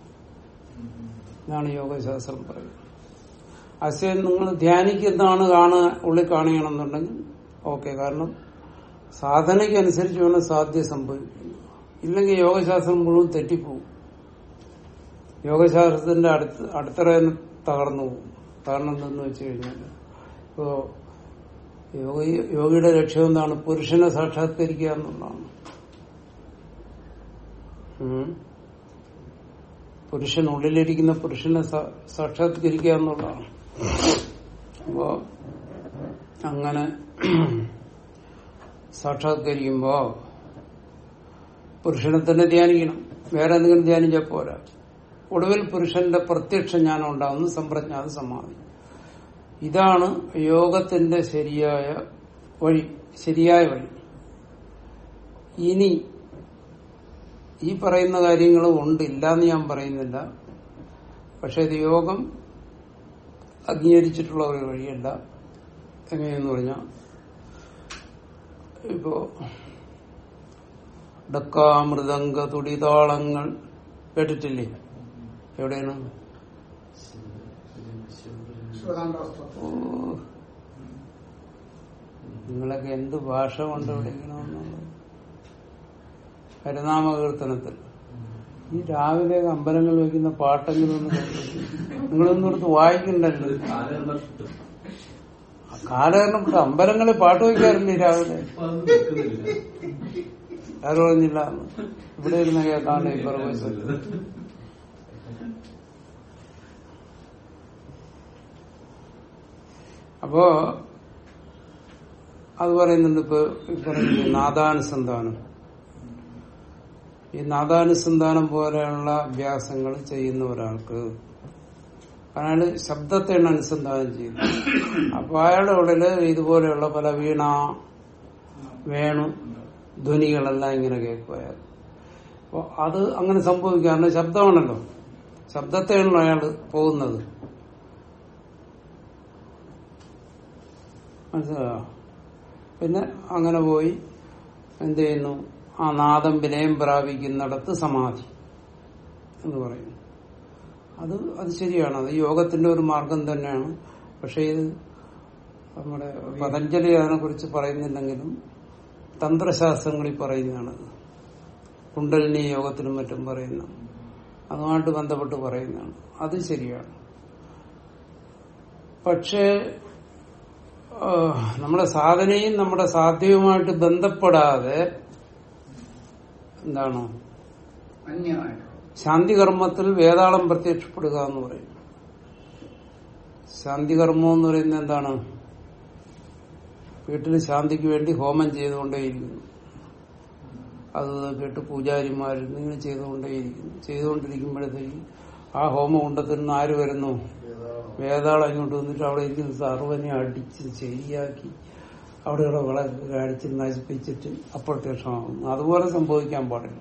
ഇതാണ് യോഗശാസ്ത്രം പറയുന്നത് അസ്യം നിങ്ങൾ ധ്യാനിക്കുന്നതാണ് കാണുക ഉള്ളിൽ കാണുകയാണെന്നുണ്ടെങ്കിൽ ഓക്കെ കാരണം സാധനയ്ക്കനുസരിച്ച് വേണം സാധ്യ സംഭവിക്കുന്നു ഇല്ലെങ്കിൽ യോഗശാസ്ത്രം മുഴുവൻ തെറ്റിപ്പോവും യോഗശാസ്ത്രത്തിന്റെ അടുത്ത് അടിത്തറ തന്നെ തകർന്നു പോകും കാരണം എന്തെന്ന് വെച്ച് കഴിഞ്ഞാൽ ഇപ്പോ യോഗി യോഗിയുടെ ലക്ഷ്യം എന്താണ് പുരുഷനെ സാക്ഷാത്കരിക്കുക എന്നുള്ളതാണ് ഉം. പുരുഷൻ ഉള്ളിലിരിക്കുന്ന പുരുഷനെ സാ- സാക്ഷാത്കരിക്കുക എന്നുള്ളതാണ് അപ്പോ അങ്ങനെ സാക്ഷാത്കരിക്കുമ്പോ പുരുഷനെ തന്നെ ധ്യാനിക്കണം വേറെ എന്തെങ്കിലും ധ്യാനിച്ചാൽ പോരാ ഒടുവിൽ പുരുഷന്റെ പ്രത്യക്ഷ ജ്ഞാനം ഉണ്ടാകുന്നു സമ്പ്രജ്ഞാത സമാധി ഇതാണ് യോഗത്തിന്റെ ശരിയായ വഴി ശരിയായ വഴി ഇനി ഈ പറയുന്ന കാര്യങ്ങളും ഉണ്ട് ഇല്ലാന്ന് ഞാൻ പറയുന്നില്ല പക്ഷെ ഇത് യോഗം അംഗീകരിച്ചിട്ടുള്ള ഒരു വഴിയല്ല എങ്ങനെയെന്ന് പറഞ്ഞാൽ ഇപ്പോ ഡക്കാമൃദംഗ തുടിതാളങ്ങൾ കേട്ടിട്ടില്ലേ എവിടെയാണ് ശിവദാന്തോസ്തവം ഓ നിങ്ങളൊക്കെ എന്ത് ഭാഷ കൊണ്ട് വിളിക്കണമെന്നുള്ളത് ഹരിനാമ കീർത്തനത്തിൽ ഈ രാവിലെ അമ്പലങ്ങളിൽ വയ്ക്കുന്ന പാട്ടെങ്കിലും ഒന്ന് കേട്ടില്ലേ? നിങ്ങളൊന്നും എടുത്ത് വായിക്കണ്ടല്ലോ കാലഘട്ടം അമ്പലങ്ങളിൽ പാട്ട് വയ്ക്കാറില്ലേ രാവിലെ ആരും പറഞ്ഞില്ല ഇവിടെ ഇരുന്ന് കേൾക്കാണ്ട് ഈ പ്രവേശം അപ്പോ അത് പറയുന്നുണ്ട് ഇപ്പൊ ഈ പറയുന്നത് നാദാനുസന്ധാനം ഈ നാദാനുസന്ധാനം പോലെയുള്ള അഭ്യാസങ്ങൾ ചെയ്യുന്ന ഒരാൾക്ക് കാരണം അയാള് ശബ്ദത്തെയാണ് അനുസന്ധാനം ചെയ്യുന്നത് അപ്പൊ അയാളുടെ ഉള്ളില് ഇതുപോലെയുള്ള പല വീണ വേണു ധ്വനികളെല്ലാം ഇങ്ങനെ കേൾക്കും അയാൾ അപ്പൊ അത് അങ്ങനെ സംഭവിക്കാറുണ്ട് ശബ്ദമാണല്ലോ ശബ്ദത്തെയാണല്ലോ അയാൾ പോകുന്നത് മനസ്സിലായോ പിന്നെ അങ്ങനെ പോയി എന്ത് ചെയ്യുന്നു ആ നാദം വിനയം പ്രാപിക്കുന്നിടത്ത് സമാധി എന്ന് പറയുന്നു അത് അത് ശരിയാണ് അത് യോഗത്തിന്റെ ഒരു മാർഗം തന്നെയാണ് പക്ഷെ ഇത് നമ്മുടെ പതഞ്ജലി അതിനെ കുറിച്ച് പറയുന്നില്ലെങ്കിലും തന്ത്രശാസ്ത്രങ്ങളിൽ പറയുന്നതാണ് കുണ്ടലിനി യോഗത്തിനും മറ്റും പറയുന്ന അതുമായിട്ട് ബന്ധപ്പെട്ട് പറയുന്നതാണ് അത് ശരിയാണ് പക്ഷേ ആ, നമ്മുടെ സാധനയും നമ്മുടെ സാധ്യവുമായിട്ട് ബന്ധപ്പെടാതെ എന്താണ് അന്യമായിട്ടുള്ള ശാന്തികർമ്മത്തിൽ വേതാളം പ്രത്യക്ഷപ്പെടുക എന്ന് പറയും ശാന്തികർമ്മം എന്ന് പറയുന്നത് എന്താണ് വീട്ടിൽ ശാന്തിക്ക് വേണ്ടി ഹോമം ചെയ്തുകൊണ്ടേയിരിക്കുന്നു അത് കേട്ട് പൂജാരിമാരിൽ ഇങ്ങനെ ചെയ്തുകൊണ്ടേയിരിക്കുന്നു ചെയ്തുകൊണ്ടിരിക്കുമ്പോഴത്തേക്ക് ആ ഹോമം കൊണ്ടത്തിന് ആര് വരുന്നു വേതാളം ഇങ്ങോട്ട് വന്നിട്ട് അവിടെ ഇരിക്കുന്ന സർവനെ അടിച്ച് ശരിയാക്കി അവിടെയുള്ള വിളക്ക് കാണിച്ച് നശിപ്പിച്ചിട്ട് അപ്രത്യക്ഷമാകുന്നു അതുപോലെ സംഭവിക്കാൻ പാടില്ല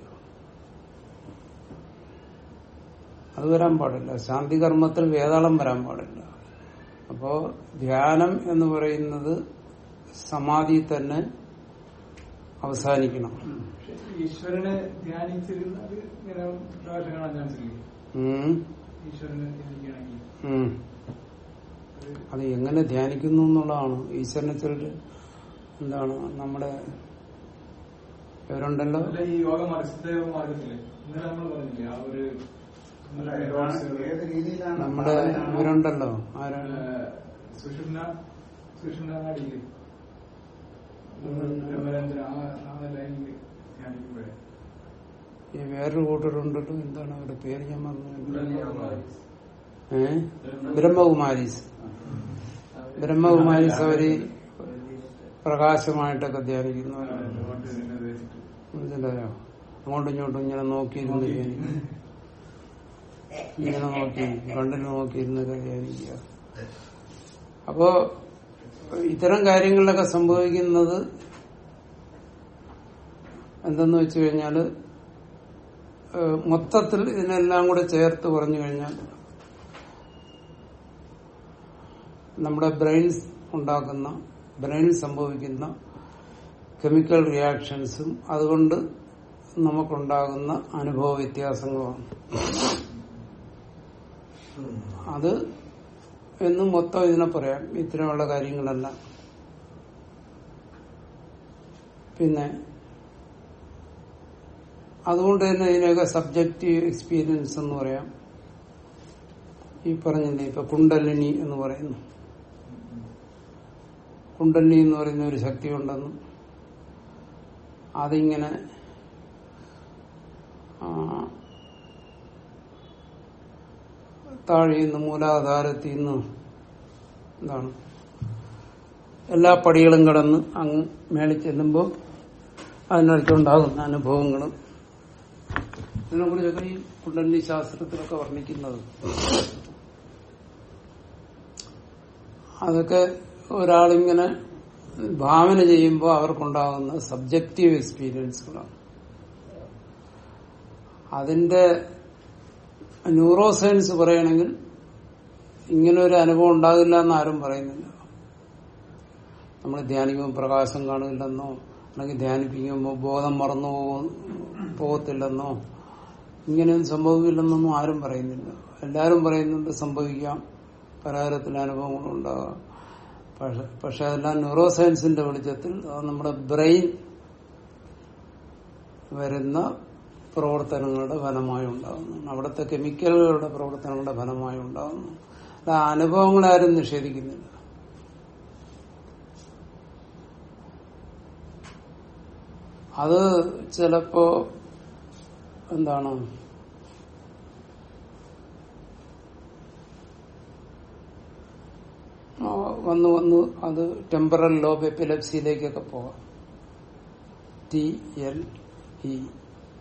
അത് വരാൻ പാടില്ല ശാന്തി കർമ്മത്തിൽ വേതാളം വരാൻ പാടില്ല അപ്പോ ധ്യാനം എന്ന് പറയുന്നത് സമാധി തന്നെ അവസാനിക്കണം പക്ഷെ ഈശ്വരനെ ധ്യാനിച്ചിരുന്നത് ഇങ്ങനെ പ്രാവശ്യം കാണാൻ ചാൻസ് ഇല്ലേ ഉം. ഈശ്വരനെ ധ്യാനിക്കുകയാണെങ്കിൽ ഉം. അത് അത് എങ്ങനെ ധ്യാനിക്കുന്നു എന്നുള്ളതാണ് ഈശ്വരനെ ചിലര് എന്താണ് നമ്മുടെ ഇവരുണ്ടല്ലോ അല്ല ഈ യോഗമാർഗ സിദ്ധയോഗ മാർഗത്തില് ഇന്നലെ നമ്മൾ പറഞ്ഞില്ലേ ആ ഒരു അല്ല, ഏതാണ് ഏത് രീതിയിലാണ് നമ്മുടെ സാധനമാണോ? ഇവരുണ്ടല്ലോ ആരാണ് സുഷുമ്ന സുഷുമ്നാടിയില് ഉം. ബ്രഹ്മരഞ്ജന ആ ആ ലൈനില് ധ്യാനിക്കുമ്പോഴേ ഈ വേറൊരു കൂട്ടരുണ്ടല്ലോ എന്താണ് അവരുടെ പേര് ഞാൻ മറന്നു ഏ ബ്രഹ്മകുമാരീസ് ബ്രഹ്മകുമാരീസ് അവര് പ്രകാശമായിട്ടൊക്കെ ധ്യാനിക്കുന്നവരാണ് മനസ്സിലായോ അങ്ങോട്ടും ഇങ്ങോട്ടും ഇങ്ങനെ നോക്കിയിരുന്ന് ധ്യാനിക്കും ഇങ്ങനെ നോക്കി കണ്ടിൽ നോക്കിയിരുന്നൊക്കെ ധ്യാനിക്കുക അപ്പോ ഇത്തരം കാര്യങ്ങളിലൊക്കെ സംഭവിക്കുന്നത് എന്തെന്ന് വെച്ച് കഴിഞ്ഞാല് ഏഹ് മൊത്തത്തിൽ ഇതിനെല്ലാം കൂടെ ചേർത്ത് പറഞ്ഞു കഴിഞ്ഞാൽ നമ്മുടെ ബ്രെയിൻ ഉണ്ടാക്കുന്ന ബ്രെയിനിൽ സംഭവിക്കുന്ന കെമിക്കൽ റിയാക്ഷൻസും അതുകൊണ്ട് നമുക്കുണ്ടാകുന്ന അനുഭവ വ്യത്യാസങ്ങളുമാണ് അത് എന്നും മൊത്തം ഇതിനെ പറയാം ഇത്തരമുള്ള കാര്യങ്ങളെല്ലാം പിന്നെ അതുകൊണ്ട് തന്നെ ഇതിനെയൊക്കെ സബ്ജക്റ്റീവ് എക്സ്പീരിയൻസ് എന്ന് പറയാം ഈ പറഞ്ഞില്ലേ ഇപ്പൊ കുണ്ടലിനി എന്ന് പറയുന്നു കുണ്ടലിനി എന്ന് പറയുന്ന ഒരു ശക്തി ഉണ്ടെന്നും അതിങ്ങനെ ആ, താഴെ നിന്ന് മൂലാധാരത്തിൽ നിന്ന് എന്താണ് എല്ലാ പടികളും കടന്ന് അങ്ങ് മേളിൽ ചെല്ലുമ്പോൾ അതിനടുത്തുണ്ടാകുന്ന അനുഭവങ്ങളും ഇതിനെ കുറിച്ചൊക്കെ ഈ കുണ്ടലിനി ശാസ്ത്രത്തിലൊക്കെ വർണ്ണിക്കുന്നത് അതൊക്കെ ഒരാളിങ്ങനെ ഭാവന ചെയ്യുമ്പോൾ അവർക്കുണ്ടാകുന്ന സബ്ജക്റ്റീവ് എക്സ്പീരിയൻസുകളാണ് അതിന്റെ ന്യൂറോ സയൻസ് പറയുകയാണെങ്കിൽ ഇങ്ങനെ ഒരു അനുഭവം ഉണ്ടാകില്ല എന്ന് ആരും പറയുന്നില്ല നമ്മൾ ധ്യാനിക്കുമ്പോൾ പ്രകാശം കാണില്ലെന്നോ അല്ലെങ്കിൽ ധ്യാനിപ്പിക്കുമ്പോൾ ബോധം മറന്നു പോകു- പോകത്തില്ലെന്നോ ഇങ്ങനെയൊന്നും സംഭവിക്കില്ലെന്നൊന്നും ആരും പറയുന്നില്ല എല്ലാവരും പറയുന്നുണ്ട് സംഭവിക്കാം പലതരത്തിലെ അനുഭവങ്ങൾ ഉണ്ടാകാം പക്ഷെ പക്ഷെ അതെല്ലാം ന്യൂറോ സയൻസിന്റെ വെളിച്ചത്തിൽ അത് നമ്മുടെ ബ്രെയിൻ വരുന്ന പ്രവർത്തനങ്ങളുടെ ഫലമായി ഉണ്ടാകുന്നു അവിടുത്തെ കെമിക്കലുകളുടെ പ്രവർത്തനങ്ങളുടെ ഫലമായി ഉണ്ടാകുന്നു അത് ആ അനുഭവങ്ങളെ ആരും നിഷേധിക്കുന്നില്ല അത് ചിലപ്പോ എന്താണ് ആ, വന്ന് വന്ന് അത് ടെമ്പറൽ ലോബ് എപ്പിലപ്സിയിലേക്കൊക്കെ പോകാം ടി എൽ ഇ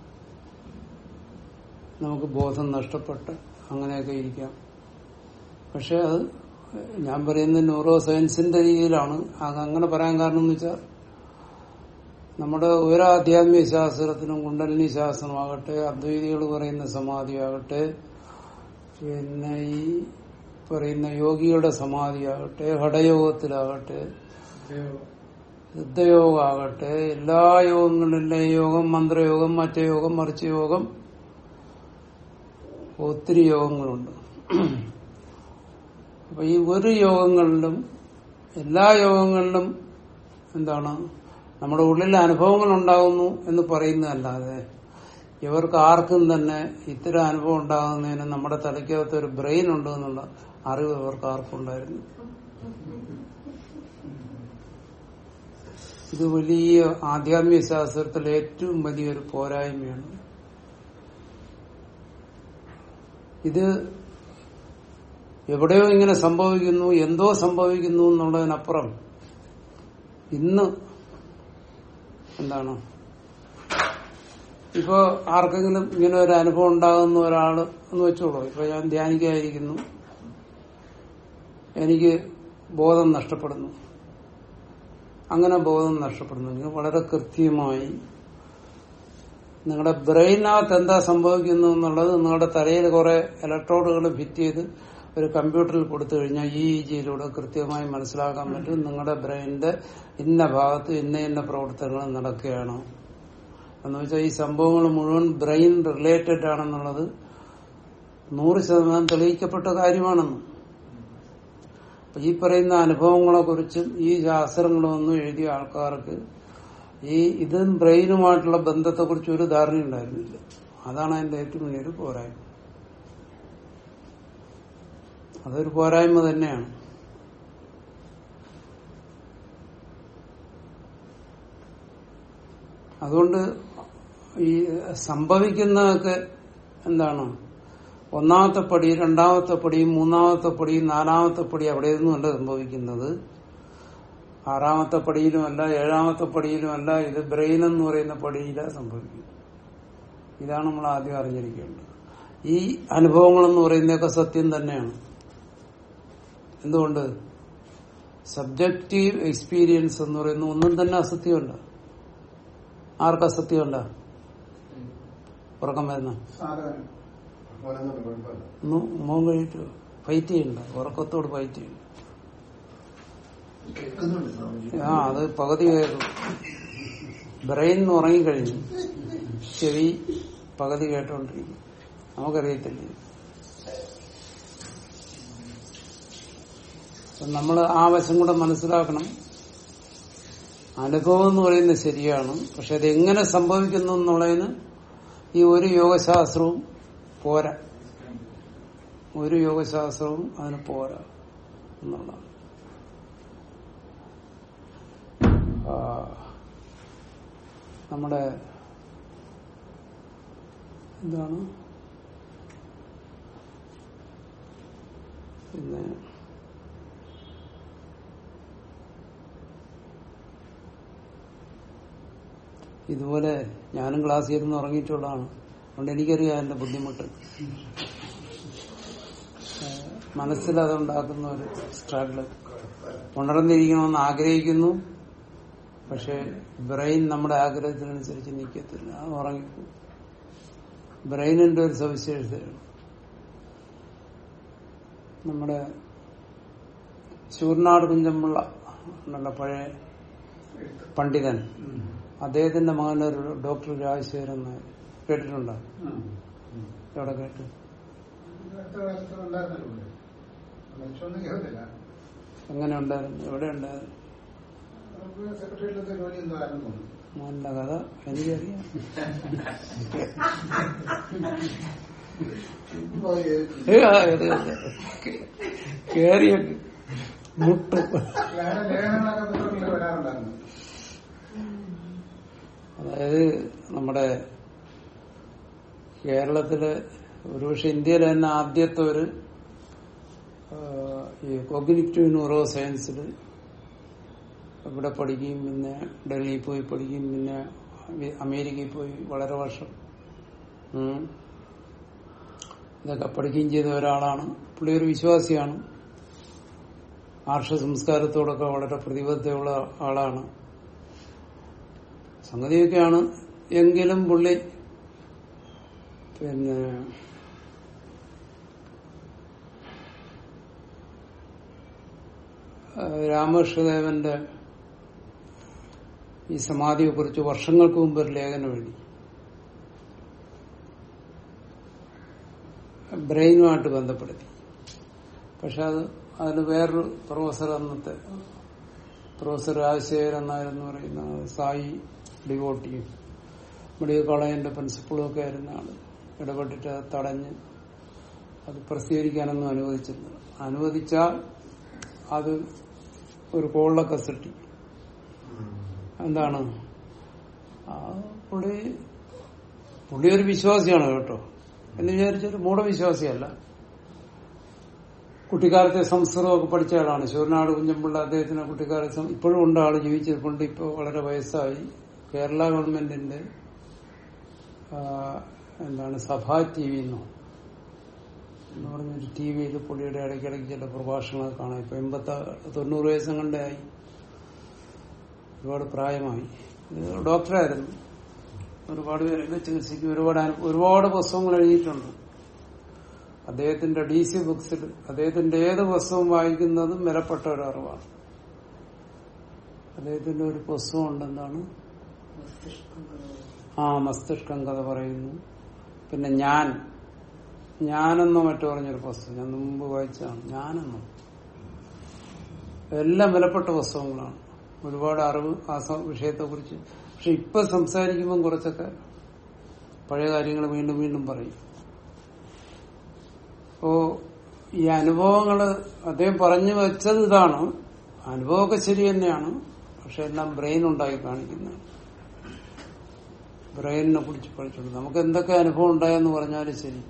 നമുക്ക് ബോധം നഷ്ടപ്പെട്ട് അങ്ങനെയൊക്കെ ഇരിക്കാം പക്ഷെ അത് ഞാൻ പറയുന്നത് ന്യൂറോ സയൻസിന്റെ രീതിയിലാണ് അത് അങ്ങനെ പറയാൻ കാരണം എന്ന് വെച്ചാൽ നമ്മുടെ ഓരോ ആധ്യാത്മിക ശാസ്ത്രത്തിനും കുണ്ടലിനി ശാസ്ത്രമാകട്ടെ അദ്വൈതികൾ പറയുന്ന സമാധിയാകട്ടെ പിന്നെ ഈ പറയുന്ന യോഗിയുടെ സമാധിയാകട്ടെ ഹഠയോഗത്തിലാകട്ടെ സിദ്ധയോഗമാകട്ടെ എല്ലാ യോഗങ്ങളിലെ യോഗം മന്ത്രയോഗം മറ്റേ യോഗം മറിച്ച യോഗം ഒത്തിരി യോഗങ്ങളുണ്ട് അപ്പൊ ഈ ഒരു യോഗങ്ങളിലും എല്ലാ യോഗങ്ങളിലും എന്താണ് നമ്മുടെ ഉള്ളിൽ അനുഭവങ്ങൾ ഉണ്ടാകുന്നു എന്ന് പറയുന്നതല്ലാതെ ഇവർക്ക് ആർക്കും തന്നെ ഇത്തരം അനുഭവം ഉണ്ടാകുന്നതിന് നമ്മുടെ തലയ്ക്കകത്ത് ഒരു ബ്രെയിൻ ഉണ്ട് എന്നുള്ള അറിവ് ഇവർക്ക് ആർക്കും ഉണ്ടായിരുന്നു ഇത് വലിയ ആധ്യാത്മിക ശാസ്ത്രത്തിലെ ഏറ്റവും വലിയൊരു പോരായ്മയാണ് ഇത് എവിടെയോ ഇങ്ങനെ സംഭവിക്കുന്നു എന്തോ സംഭവിക്കുന്നു എന്നുള്ളതിനപ്പുറം ഇന്ന് എന്താണ് ഇപ്പോ ആർക്കെങ്കിലും ഇങ്ങനെ ഒരു അനുഭവം ഉണ്ടാകുന്ന ഒരാള് എന്ന് വെച്ചോളൂ ഇപ്പൊ ഞാൻ ധ്യാനിക്കായിരിക്കുന്നു എനിക്ക് ബോധം നഷ്ടപ്പെടുന്നു അങ്ങനെ ബോധം നഷ്ടപ്പെടുന്നെങ്കിൽ വളരെ കൃത്യമായി നിങ്ങളുടെ ബ്രെയിനകത്ത് എന്താ സംഭവിക്കുന്നു എന്നുള്ളത് നിങ്ങളുടെ തലയിൽ കുറെ ഇലക്ട്രോഡുകൾ ഫിറ്റ് ചെയ്ത് ഒരു കമ്പ്യൂട്ടറിൽ കൊടുത്തു കഴിഞ്ഞാൽ ഈ ജിയിലൂടെ കൃത്യമായി മനസ്സിലാക്കാൻ പറ്റും നിങ്ങളുടെ ബ്രെയിനിന്റെ ഇന്ന ഭാഗത്ത് ഇന്ന ഇന്ന പ്രവർത്തനങ്ങൾ നടക്കുകയാണ് എന്ന് വെച്ചാൽ ഈ സംഭവങ്ങൾ മുഴുവൻ ബ്രെയിൻ റിലേറ്റഡ് ആണെന്നുള്ളത് നൂറ് ശതമാനം തെളിയിക്കപ്പെട്ട കാര്യമാണെന്ന് അപ്പൊ ഈ പറയുന്ന അനുഭവങ്ങളെ കുറിച്ചും ഈ ശാസ്ത്രങ്ങളൊന്നും എഴുതിയ ആൾക്കാർക്ക് ഈ ഇതും ബ്രെയിനുമായിട്ടുള്ള ബന്ധത്തെ കുറിച്ച് ഒരു ധാരണ ഉണ്ടായിരുന്നില്ല അതാണ് അതിന്റെ ഏറ്റവും വലിയൊരു പോരായ്മ അതൊരു പോരായ്മ തന്നെയാണ് അതുകൊണ്ട് ഈ സംഭവിക്കുന്നതൊക്കെ എന്താണ് ഒന്നാമത്തെ പടി രണ്ടാമത്തെ പടി മൂന്നാമത്തെ പടി നാലാമത്തെ പടി അവിടെയൊന്നുമല്ല സംഭവിക്കുന്നത് ആറാമത്തെ പടിയിലുമല്ല ഏഴാമത്തെ പടിയിലുമല്ല ഇത് ബ്രെയിൻ എന്ന് പറയുന്ന പടിയിലാണ് സംഭവിക്കുന്നത് ഇതാണ് നമ്മൾ ആദ്യം അറിഞ്ഞിരിക്കേണ്ടത് ഈ അനുഭവങ്ങൾ എന്ന് പറയുന്നതൊക്കെ സത്യം തന്നെയാണ് എന്തുകൊണ്ട് സബ്ജക്റ്റീവ് എക്സ്പീരിയൻസ് എന്ന് പറയുന്ന ഒന്നും തന്നെ അസത്യമല്ല ആർക്ക് അസത്യമല്ല ഉറക്കം വരുന്ന സാധനം പറയുന്നുണ്ട് കുഴപ്പമില്ല ഒന്ന് മോൻ കഴിയിട്ട് ഫൈറ്റ് ചെയ്യണ്ട ഉറക്കത്തോട് ഫൈറ്റ് ചെയ്യണ്ട കേൾക്കുന്നുണ്ട് സ്വാമിജി ആ അത് പകുതി കേൾക്കും ബ്രെയിൻ ഉറങ്ങിക്കഴിഞ്ഞു ചെവി പകുതി കേട്ടോണ്ടിരിക്കും നമുക്കറിയത്തില്ല നമ്മൾ ആ വശം കൂടെ മനസ്സിലാക്കണം അനുഭവം എന്ന് പറയുന്നത് ശരിയാണ് പക്ഷെ അത് എങ്ങനെ സംഭവിക്കുന്നു എന്നുള്ളതിന് ഈ ഒരു യോഗശാസ്ത്രവും പോരാ ഒരു യോഗശാസ്ത്രവും അതിന് പോരാ എന്നുള്ളതാണ് ആ, നമ്മുടെ എന്താണ് പിന്നെ ഇതുപോലെ ഞാനും ക്ലാസ്സിൽ ഇരുന്ന് ഉറങ്ങിയിട്ടുള്ളതാണ് അതുകൊണ്ട് എനിക്കറിയാം എന്റെ ബുദ്ധിമുട്ട് ഏഹ് മനസ്സിൽ അതുണ്ടാക്കുന്ന ഒരു സ്ട്രഗിള് ഉണർന്നിരിക്കണമെന്ന് ആഗ്രഹിക്കുന്നു പക്ഷെ ബ്രെയിൻ നമ്മുടെ ആഗ്രഹത്തിനനുസരിച്ച് നിൽക്കത്തില്ല അത് ഉറങ്ങിപ്പോകും ബ്രെയിനിന്റെ ഒരു സവിശേഷതയാണ് നമ്മുടെ ശൂർനാട് കുഞ്ചമ്പിള്ള ഉണ്ടല്ലോ പഴയ പണ്ഡിതൻ അദ്ദേഹത്തിന്റെ മകനൊരു ഡോക്ടർ രാജശേഖരൻ നായർ കേട്ടിട്ടുണ്ടോ എവിടെ കേട്ടു ഉണ്ടായിരുന്നല്ലോ മരിച്ചൊന്നും കേട്ടില്ല എങ്ങനെ ഉണ്ടായിരുന്നു എവിടെ ഉണ്ടായിരുന്നു സെക്രട്ടറിയിലത്തെ ജോലി എന്തോ ആയിരുന്നു തോന്നുന്നു നല്ല കഥ എനിക്കറിയാം ഏ, ആ, ഇത് കേറിയ മുട്ടും വേറെ ലേഖനങ്ങളൊക്കെ പത്രങ്ങളിൽ വരാറുണ്ടായിരുന്നു അതായത് നമ്മുടെ കേരളത്തില് ഒരുപക്ഷെ ഇന്ത്യയിലെ തന്നെ ആദ്യത്തെ ഒരു ആ, ഈ കോഗ്നിറ്റീവ് ന്യൂറോ സയൻസിൽ ഇവിടെ പഠിക്കുകയും പിന്നെ ഡൽഹിയിൽ പോയി പഠിക്കുകയും പിന്നെ അമേരിക്കയിൽ പോയി വളരെ വർഷം ഉം. ഇതൊക്കെ പഠിക്കുകയും ചെയ്ത ഒരാളാണ് പുള്ളി ഒരു വിശ്വാസിയാണ് ആർഷ സംസ്കാരത്തോടൊക്കെ വളരെ പ്രതിബദ്ധതയുള്ള ആളാണ് സംഗതിയൊക്കെയാണ് എങ്കിലും പുള്ളി പിന്നെ ആ, രാമകൃഷ്ണദേവന്റെ ഈ സമാധിയെ കുറിച്ച് വർഷങ്ങൾക്ക് മുമ്പ് ഒരു ലേഖനം എഴുതി ബ്രെയിനുമായിട്ട് ബന്ധപ്പെടുത്തി പക്ഷെ അത് അതിന് വേറൊരു പ്രൊഫസർ അന്നത്തെ പ്രൊഫസർ രാജശേഖരൻ നായർ എന്ന് പറയുന്ന സായി ഡിവോട്ടിയും മെഡിക്കൽ കോളേജിന്റെ പ്രിൻസിപ്പളും ഒക്കെ ആയിരുന്ന ആള് ഇടപെട്ടിട്ട് അത് തടഞ്ഞ് അത് പ്രസിദ്ധീകരിക്കാനൊന്നും അനുവദിച്ചില്ല അനുവദിച്ചാൽ അത് ഒരു കോളിലൊക്കെ സൃഷ്ടിക്കും എന്താണ് ആ പുള്ളി പുള്ളി ഒരു വിശ്വാസിയാണ് കേട്ടോ എന്ന് വിചാരിച്ചൊരു മൂഢവിശ്വാസിയല്ല കുട്ടിക്കാലത്തെ സംസ്കൃതമൊക്കെ പഠിച്ച ആളാണ് ശിവനാട് കുഞ്ഞമ്പിള്ള അദ്ദേഹത്തിന് കുട്ടിക്കാലത്ത് സം- ഇപ്പോഴും ഉണ്ട് ആള് ജീവിച്ചിരിപ്പുണ്ട് ഇപ്പോൾ വളരെ വയസ്സായി കേരള ഗവൺമെന്റിന്റെ ആ, എന്താണ് സഭാ ടി വി എന്നോ എന്ന് പറഞ്ഞൊരു ടി വിയിൽ പുള്ളിയുടെ ഇടയ്ക്കിടയ്ക്ക് ചില പ്രഭാഷണങ്ങൾ കാണാം ഇപ്പൊ എൺപത്തി തൊണ്ണൂറ് വയസ്സും കണ്ടായി ഒരുപാട് പ്രായമായി ഇത് ഡോക്ടറായിരുന്നു ഒരുപാട് പേരൊക്കെ ചികിത്സയ്ക്ക് ഒരുപാട് അനു- ഒരുപാട് പുസ്തകങ്ങൾ എഴുതിയിട്ടുണ്ട് അദ്ദേഹത്തിന്റെ ഡി സി ബുക്സിൽ അദ്ദേഹത്തിന്റെ ഏത് പുസ്തകം വായിക്കുന്നതും വിലപ്പെട്ട ഒരു അറിവാണ് അദ്ദേഹത്തിന്റെ ഒരു പുസ്തകം ഉണ്ടെന്താണ് ആ മസ്തിഷ്കം കഥ പറയുന്നു പിന്നെ ഞാൻ ഞാനെന്നോ മറ്റോ പറഞ്ഞൊരു പുസ്തകം ഞാൻ മുമ്പ് വായിച്ചതാണ് ഞാനെന്നോ എല്ലാം വിലപ്പെട്ട പുസ്തകങ്ങളാണ് ഒരുപാട് അറിവ് ആ സ- വിഷയത്തെക്കുറിച്ച് പക്ഷെ ഇപ്പൊ സംസാരിക്കുമ്പം കുറച്ചൊക്കെ പഴയ കാര്യങ്ങൾ വീണ്ടും വീണ്ടും പറയും അപ്പോ ഈ അനുഭവങ്ങള് അദ്ദേഹം പറഞ്ഞു വെച്ചത് ഇതാണ് അനുഭവമൊക്കെ ശരി തന്നെയാണ് പക്ഷെ എല്ലാം ബ്രെയിൻ ഉണ്ടാക്കി കാണിക്കുന്നതാണ് ബ്രെയിനിനെ കുറിച്ച് പഠിച്ചുകൊണ്ട് നമുക്ക് എന്തൊക്കെ അനുഭവം ഉണ്ടായെന്ന് പറഞ്ഞാലും ശരി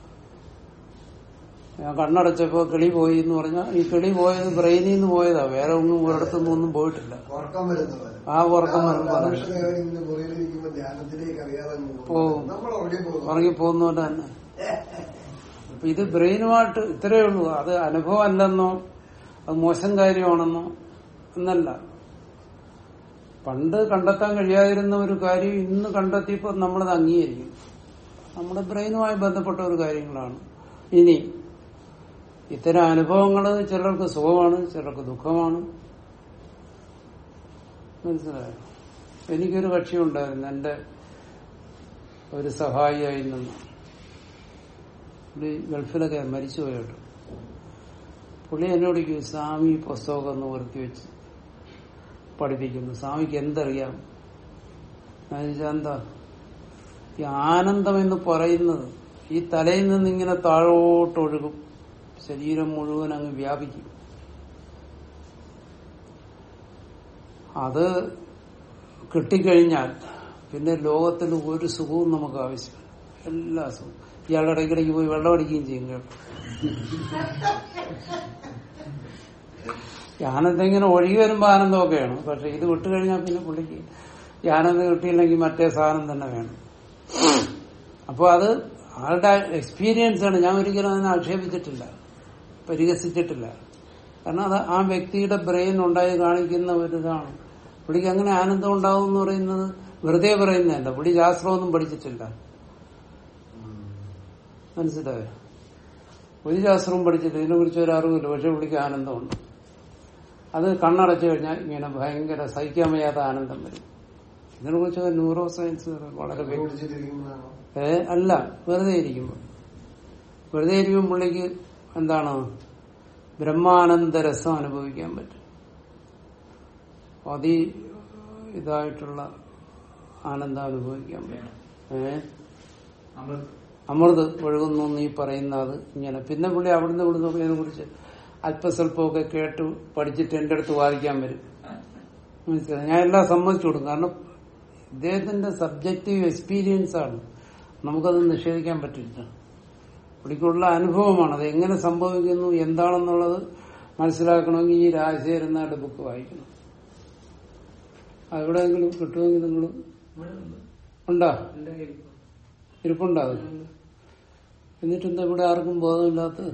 ഞാൻ കണ്ണടച്ചപ്പോ കിളി പോയി എന്ന് പറഞ്ഞാൽ ഈ കിളി പോയത് ബ്രെയിനിൽ നിന്ന് പോയതാ വേറെ ഒന്നും ഒരിടത്തുനിന്നും ഒന്നും പോയിട്ടില്ല ഉറക്കം വരുന്ന പോലെ ആ ഉറക്കം വരുന്ന പോലെ. രാമകൃഷ്ണദേവനിങ്ങനെ മുറിയിലിരിക്കുമ്പോ ധ്യാനത്തിലേക്ക് അറിയാതെ അങ്ങ് പോവും. നമ്മൾ ഉറങ്ങി പോകും ഉറങ്ങിപ്പോകുന്നോണ്ട് തന്നെ അപ്പൊ ഇത് ബ്രെയിനുമായിട്ട് ഇത്രയേ ഉള്ളൂ അത് അനുഭവം അല്ലെന്നോ അത് മോശം കാര്യമാണെന്നോ എന്നല്ല പണ്ട് കണ്ടെത്താൻ കഴിയാതിരുന്ന ഒരു കാര്യം ഇന്ന് കണ്ടെത്തിയപ്പോൾ നമ്മളത് അംഗീകരിക്കും നമ്മുടെ ബ്രെയിനുമായി ബന്ധപ്പെട്ട ഒരു കാര്യങ്ങളാണ് ഇനി ഇത്തരം അനുഭവങ്ങൾ ചിലർക്ക് സുഖമാണ് ചിലർക്ക് ദുഃഖമാണ് മനസ്സിലായോ എനിക്കൊരു കക്ഷി ഉണ്ടായിരുന്നു എന്റെ ഒരു സഹായിയായി നിന്ന് പുള്ളി ഗൾഫിലൊക്കെ മരിച്ചുപോയി കേട്ടോ പുള്ളി എന്നോട് ചോദിക്കും, സ്വാമി ഈ പുസ്തകമൊക്കെ ഒന്ന് ഉയർത്തി വെച്ച് പഠിപ്പിക്കുന്നു സ്വാമിക്ക് എന്തറിയാം ഞാൻ ചോദിച്ചാ എന്താ ഈ ആനന്ദം എന്ന് പറയുന്നത് ഈ തലയിൽ നിന്ന് ഇങ്ങനെ താഴോട്ടൊഴുകും ശരീരം മുഴുവൻ അങ്ങ് വ്യാപിക്കും അത് കിട്ടിക്കഴിഞ്ഞാൽ പിന്നെ ലോകത്തിൽ ഒരു സുഖവും നമുക്ക് ആവശ്യമില്ല എല്ലാ സുഖവും ഇയാളുടെ ഇടയ്ക്കിടയ്ക്ക് പോയി വെള്ളം അടിക്കുകയും ചെയ്യും കേട്ടോ ഈ ആനന്ദം ഇങ്ങനെ ഒഴുകി വരുമ്പോ ആനന്ദമൊക്കെയാണ് പക്ഷെ ഇത് വിട്ടുകഴിഞ്ഞാൽ പിന്നെ പുള്ളിക്ക് ഈ ആനന്ദം കിട്ടിയില്ലെങ്കിൽ മറ്റേ സാധനം തന്നെ വേണം അപ്പൊ അത് ആളുടെ എക്സ്പീരിയൻസ് ആണ് ഞാൻ ഒരിക്കലും അതിനെ ആക്ഷേപിച്ചിട്ടില്ല പരിഹസിച്ചിട്ടില്ല കാരണം അത് ആ വ്യക്തിയുടെ ബ്രെയിൻ ഉണ്ടായി കാണിക്കുന്ന ഒരു ഇതാണ് പുള്ളിക്ക് അങ്ങനെ ആനന്ദം ഉണ്ടാവും എന്ന് പറയുന്നത് വെറുതെ പറയുന്നതല്ല പുള്ളി ശാസ്ത്രമൊന്നും പഠിച്ചിട്ടില്ല മനസ്സിലായോ ഒരു ശാസ്ത്രവും പഠിച്ചിട്ടില്ല ഇതിനെ കുറിച്ച് ഒരു അറിവില്ല പക്ഷെ പുള്ളിക്ക് ആനന്ദമുണ്ട് അത് കണ്ണടച്ചു കഴിഞ്ഞാൽ ഇങ്ങനെ ഭയങ്കര സഹിക്കാൻ വയ്യാത്ത ആനന്ദം വരും ഇതിനെ കുറിച്ച് ന്യൂറോ സയൻസ് വളരെ വ്യക്തി കുടിച്ചിട്ടിരിക്കുന്നതാണോ ഏ അല്ല വെറുതെ ഇരിക്കുമ്പോൾ വെറുതെ ഇരിക്കുമ്പോൾ പുള്ളിക്ക് എന്താണ് ബ്രഹ്മാനന്ദ രസം അനുഭവിക്കാൻ പറ്റും അതി ഇതായിട്ടുള്ള ആനന്ദം അനുഭവിക്കാൻ പറ്റും ഏ നമ്മൾ അമൃത് ഒഴുകുന്നു എന്ന് ഈ പറയുന്നത് ഇങ്ങനെ പിന്നെ പുള്ളി അവിടുന്ന് ഇവിടുന്ന് ഇതിനെ കുറിച്ച് അല്പസ്വല്പമൊക്കെ കേട്ട് പഠിച്ചിട്ട് എന്റെ അടുത്ത് വാദിക്കാൻ വരും മനസ്സിലായി ഞാൻ എല്ലാം സമ്മതിച്ചു കൊടുക്കും കാരണം ഇദ്ദേഹത്തിന്റെ സബ്ജക്റ്റീവ് എക്സ്പീരിയൻസ് ആണ് നമുക്കത് നിഷേധിക്കാൻ പറ്റില്ല പുള്ളിക്കുള്ള അനുഭവമാണ് അത് എങ്ങനെ സംഭവിക്കുന്നു എന്താണെന്നുള്ളത് മനസ്സിലാക്കണമെങ്കിൽ ഈ രാജശേഖരൻ നായുടെ ബുക്ക് വായിക്കണം അതെവിടെയെങ്കിലും കിട്ടുമെങ്കിൽ നിങ്ങൾ ഇവിടെ ഉണ്ട്. ഉണ്ടോ എന്റെ കയ്യിൽ ഇരിപ്പുണ്ടോ അത് എന്നിട്ട് എന്താ ഇവിടെ ആർക്കും ബോധമില്ലാത്തത്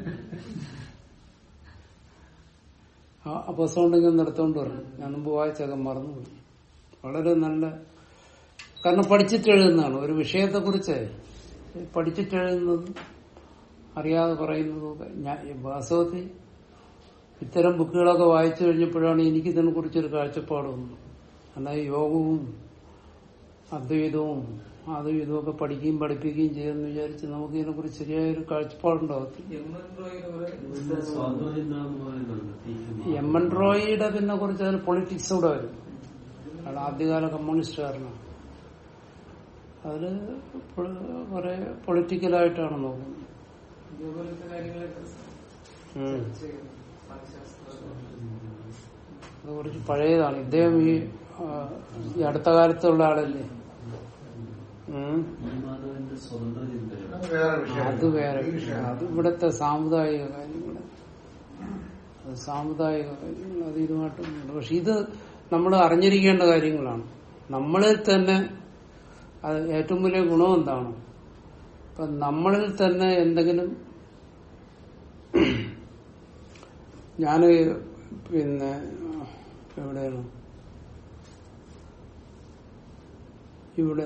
ആ ആ പുസ്തകം ഉണ്ടെങ്കിൽ ഒന്ന് എടുത്തോണ്ട് വരണം ഞാൻ മുമ്പ് വായിച്ചൊക്കെ മറന്നുപോയി വളരെ നല്ല കാരണം പഠിച്ചിട്ട് എഴുതുന്നതാണ് ഒരു വിഷയത്തെ കുറിച്ച് പഠിച്ചിട്ട് എഴുതുന്നത് അറിയാതെ പറയുന്നതൊക്കെ ഞാൻ വാസ്തവത്തിൽ ഇത്തരം ബുക്കുകളൊക്കെ വായിച്ചു കഴിഞ്ഞപ്പോഴാണ് എനിക്ക് ഇതിനെ കുറിച്ചൊരു കാഴ്ചപ്പാട് വന്നത് അല്ലാതെ യോഗവും അദ്വൈതവും അതും ഇതുമൊക്കെ പഠിക്കുകയും പഠിപ്പിക്കുകയും ചെയ്യുമെന്ന് വിചാരിച്ച് നമുക്ക് ഇതിനെ കുറിച്ച് ശരിയായൊരു കാഴ്ചപ്പാടുണ്ടാകത്തില്ല എം എൻ റോയിയുടെ ഒരു സ്വാതന്ത്ര്യം പറയുന്നുണ്ട് എം എൻ റോയിയുടെ പിന്നെ കുറിച്ച് അതിന് പൊളിറ്റിക്സ് കൂടെ വരും അയാൾ ആദ്യകാല കമ്മ്യൂണിസ്റ്റുകാരനാണ് അതില് പൊ- കുറെ പൊളിറ്റിക്കലായിട്ടാണ് നോക്കുന്നത് ഇതേപോലത്തെ കാര്യങ്ങളൊക്കെ ഉം. ചെയ്യുന്നു മനഃശാസ്ത്രം അത് കുറച്ച് പഴയതാണ് ഇദ്ദേഹം ഈ ആ, ഈ അടുത്ത കാലത്തുള്ള ആളല്ലേ ഉം. മാധവന്റെ സ്വതന്ത്ര ചിന്തയാണ് അത് വേറെ വിഷയം അത് വേറെ ഈ വിഷയം അത് ഇവിടുത്തെ സാമുദായിക കാര്യങ്ങൾ അത് സാമുദായിക കാര്യങ്ങൾ അത് ഇതുമായിട്ട് ബന്ധമുണ്ട്. പക്ഷെ ഇത് നമ്മൾ അറിഞ്ഞിരിക്കേണ്ട കാര്യങ്ങളാണ് നമ്മളിൽ തന്നെ അത് ഏറ്റവും വലിയ ഗുണം എന്താണ് ഇപ്പൊ നമ്മളിൽ തന്നെ എന്തെങ്കിലും ഞാന് പിന്നെ എവിടെയാണ് ഇവിടെ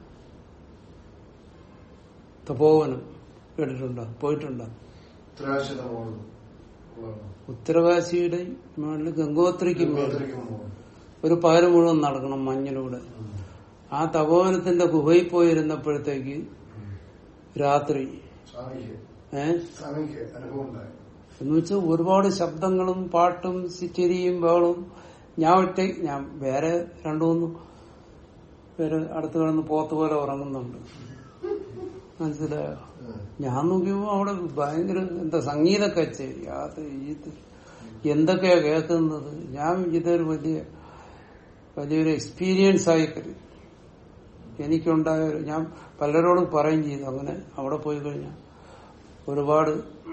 തപോവനം കേട്ടിട്ടുണ്ടോ പോയിട്ടുണ്ടോ ഉത്തരാശതമാണ് ഉത്തരകാശിയുടെ മേളിൽ ഗംഗോത്രിക്ക് മേളിൽ ഗോത്രയ്ക്കുമ്പോൾ ഒരു പകല് മുഴുവൻ നടക്കണം മഞ്ഞിലൂടെ ആ തപോവനത്തിന്റെ ഗുഹയിൽ പോയിരുന്നപ്പോഴത്തേക്ക് രാത്രി സ്വാമിക്ക് ഏഹ് സ്വാമിക്ക് അനുഭവം ഉണ്ടായി എന്ന് വെച്ചാൽ ഒരുപാട് ശബ്ദങ്ങളും പാട്ടും ചിരിയും ബഹളവും ഞാൻ ഒറ്റ ഞാൻ വേറെ രണ്ടു മൂന്ന് പേര് അടുത്ത് കിടന്ന് പോത്ത് പോലെ ഉറങ്ങുന്നുണ്ട് മനസ്സിലായോ ഞാൻ നോക്കിയപ്പോ അവിടെ ഭയങ്കര എന്താ സംഗീത കച്ചേരി അത് ഇത് എന്തൊക്കെയാ കേൾക്കുന്നത് ഞാൻ ഇതൊരു വലിയ വലിയൊരു എക്സ്പീരിയൻസ് ആയി കരുതി എനിക്കുണ്ടായ ഒരു ഞാൻ പലരോടും പറയും ചെയ്തു അങ്ങനെ അവിടെ പോയി കഴിഞ്ഞാൽ ഒരുപാട്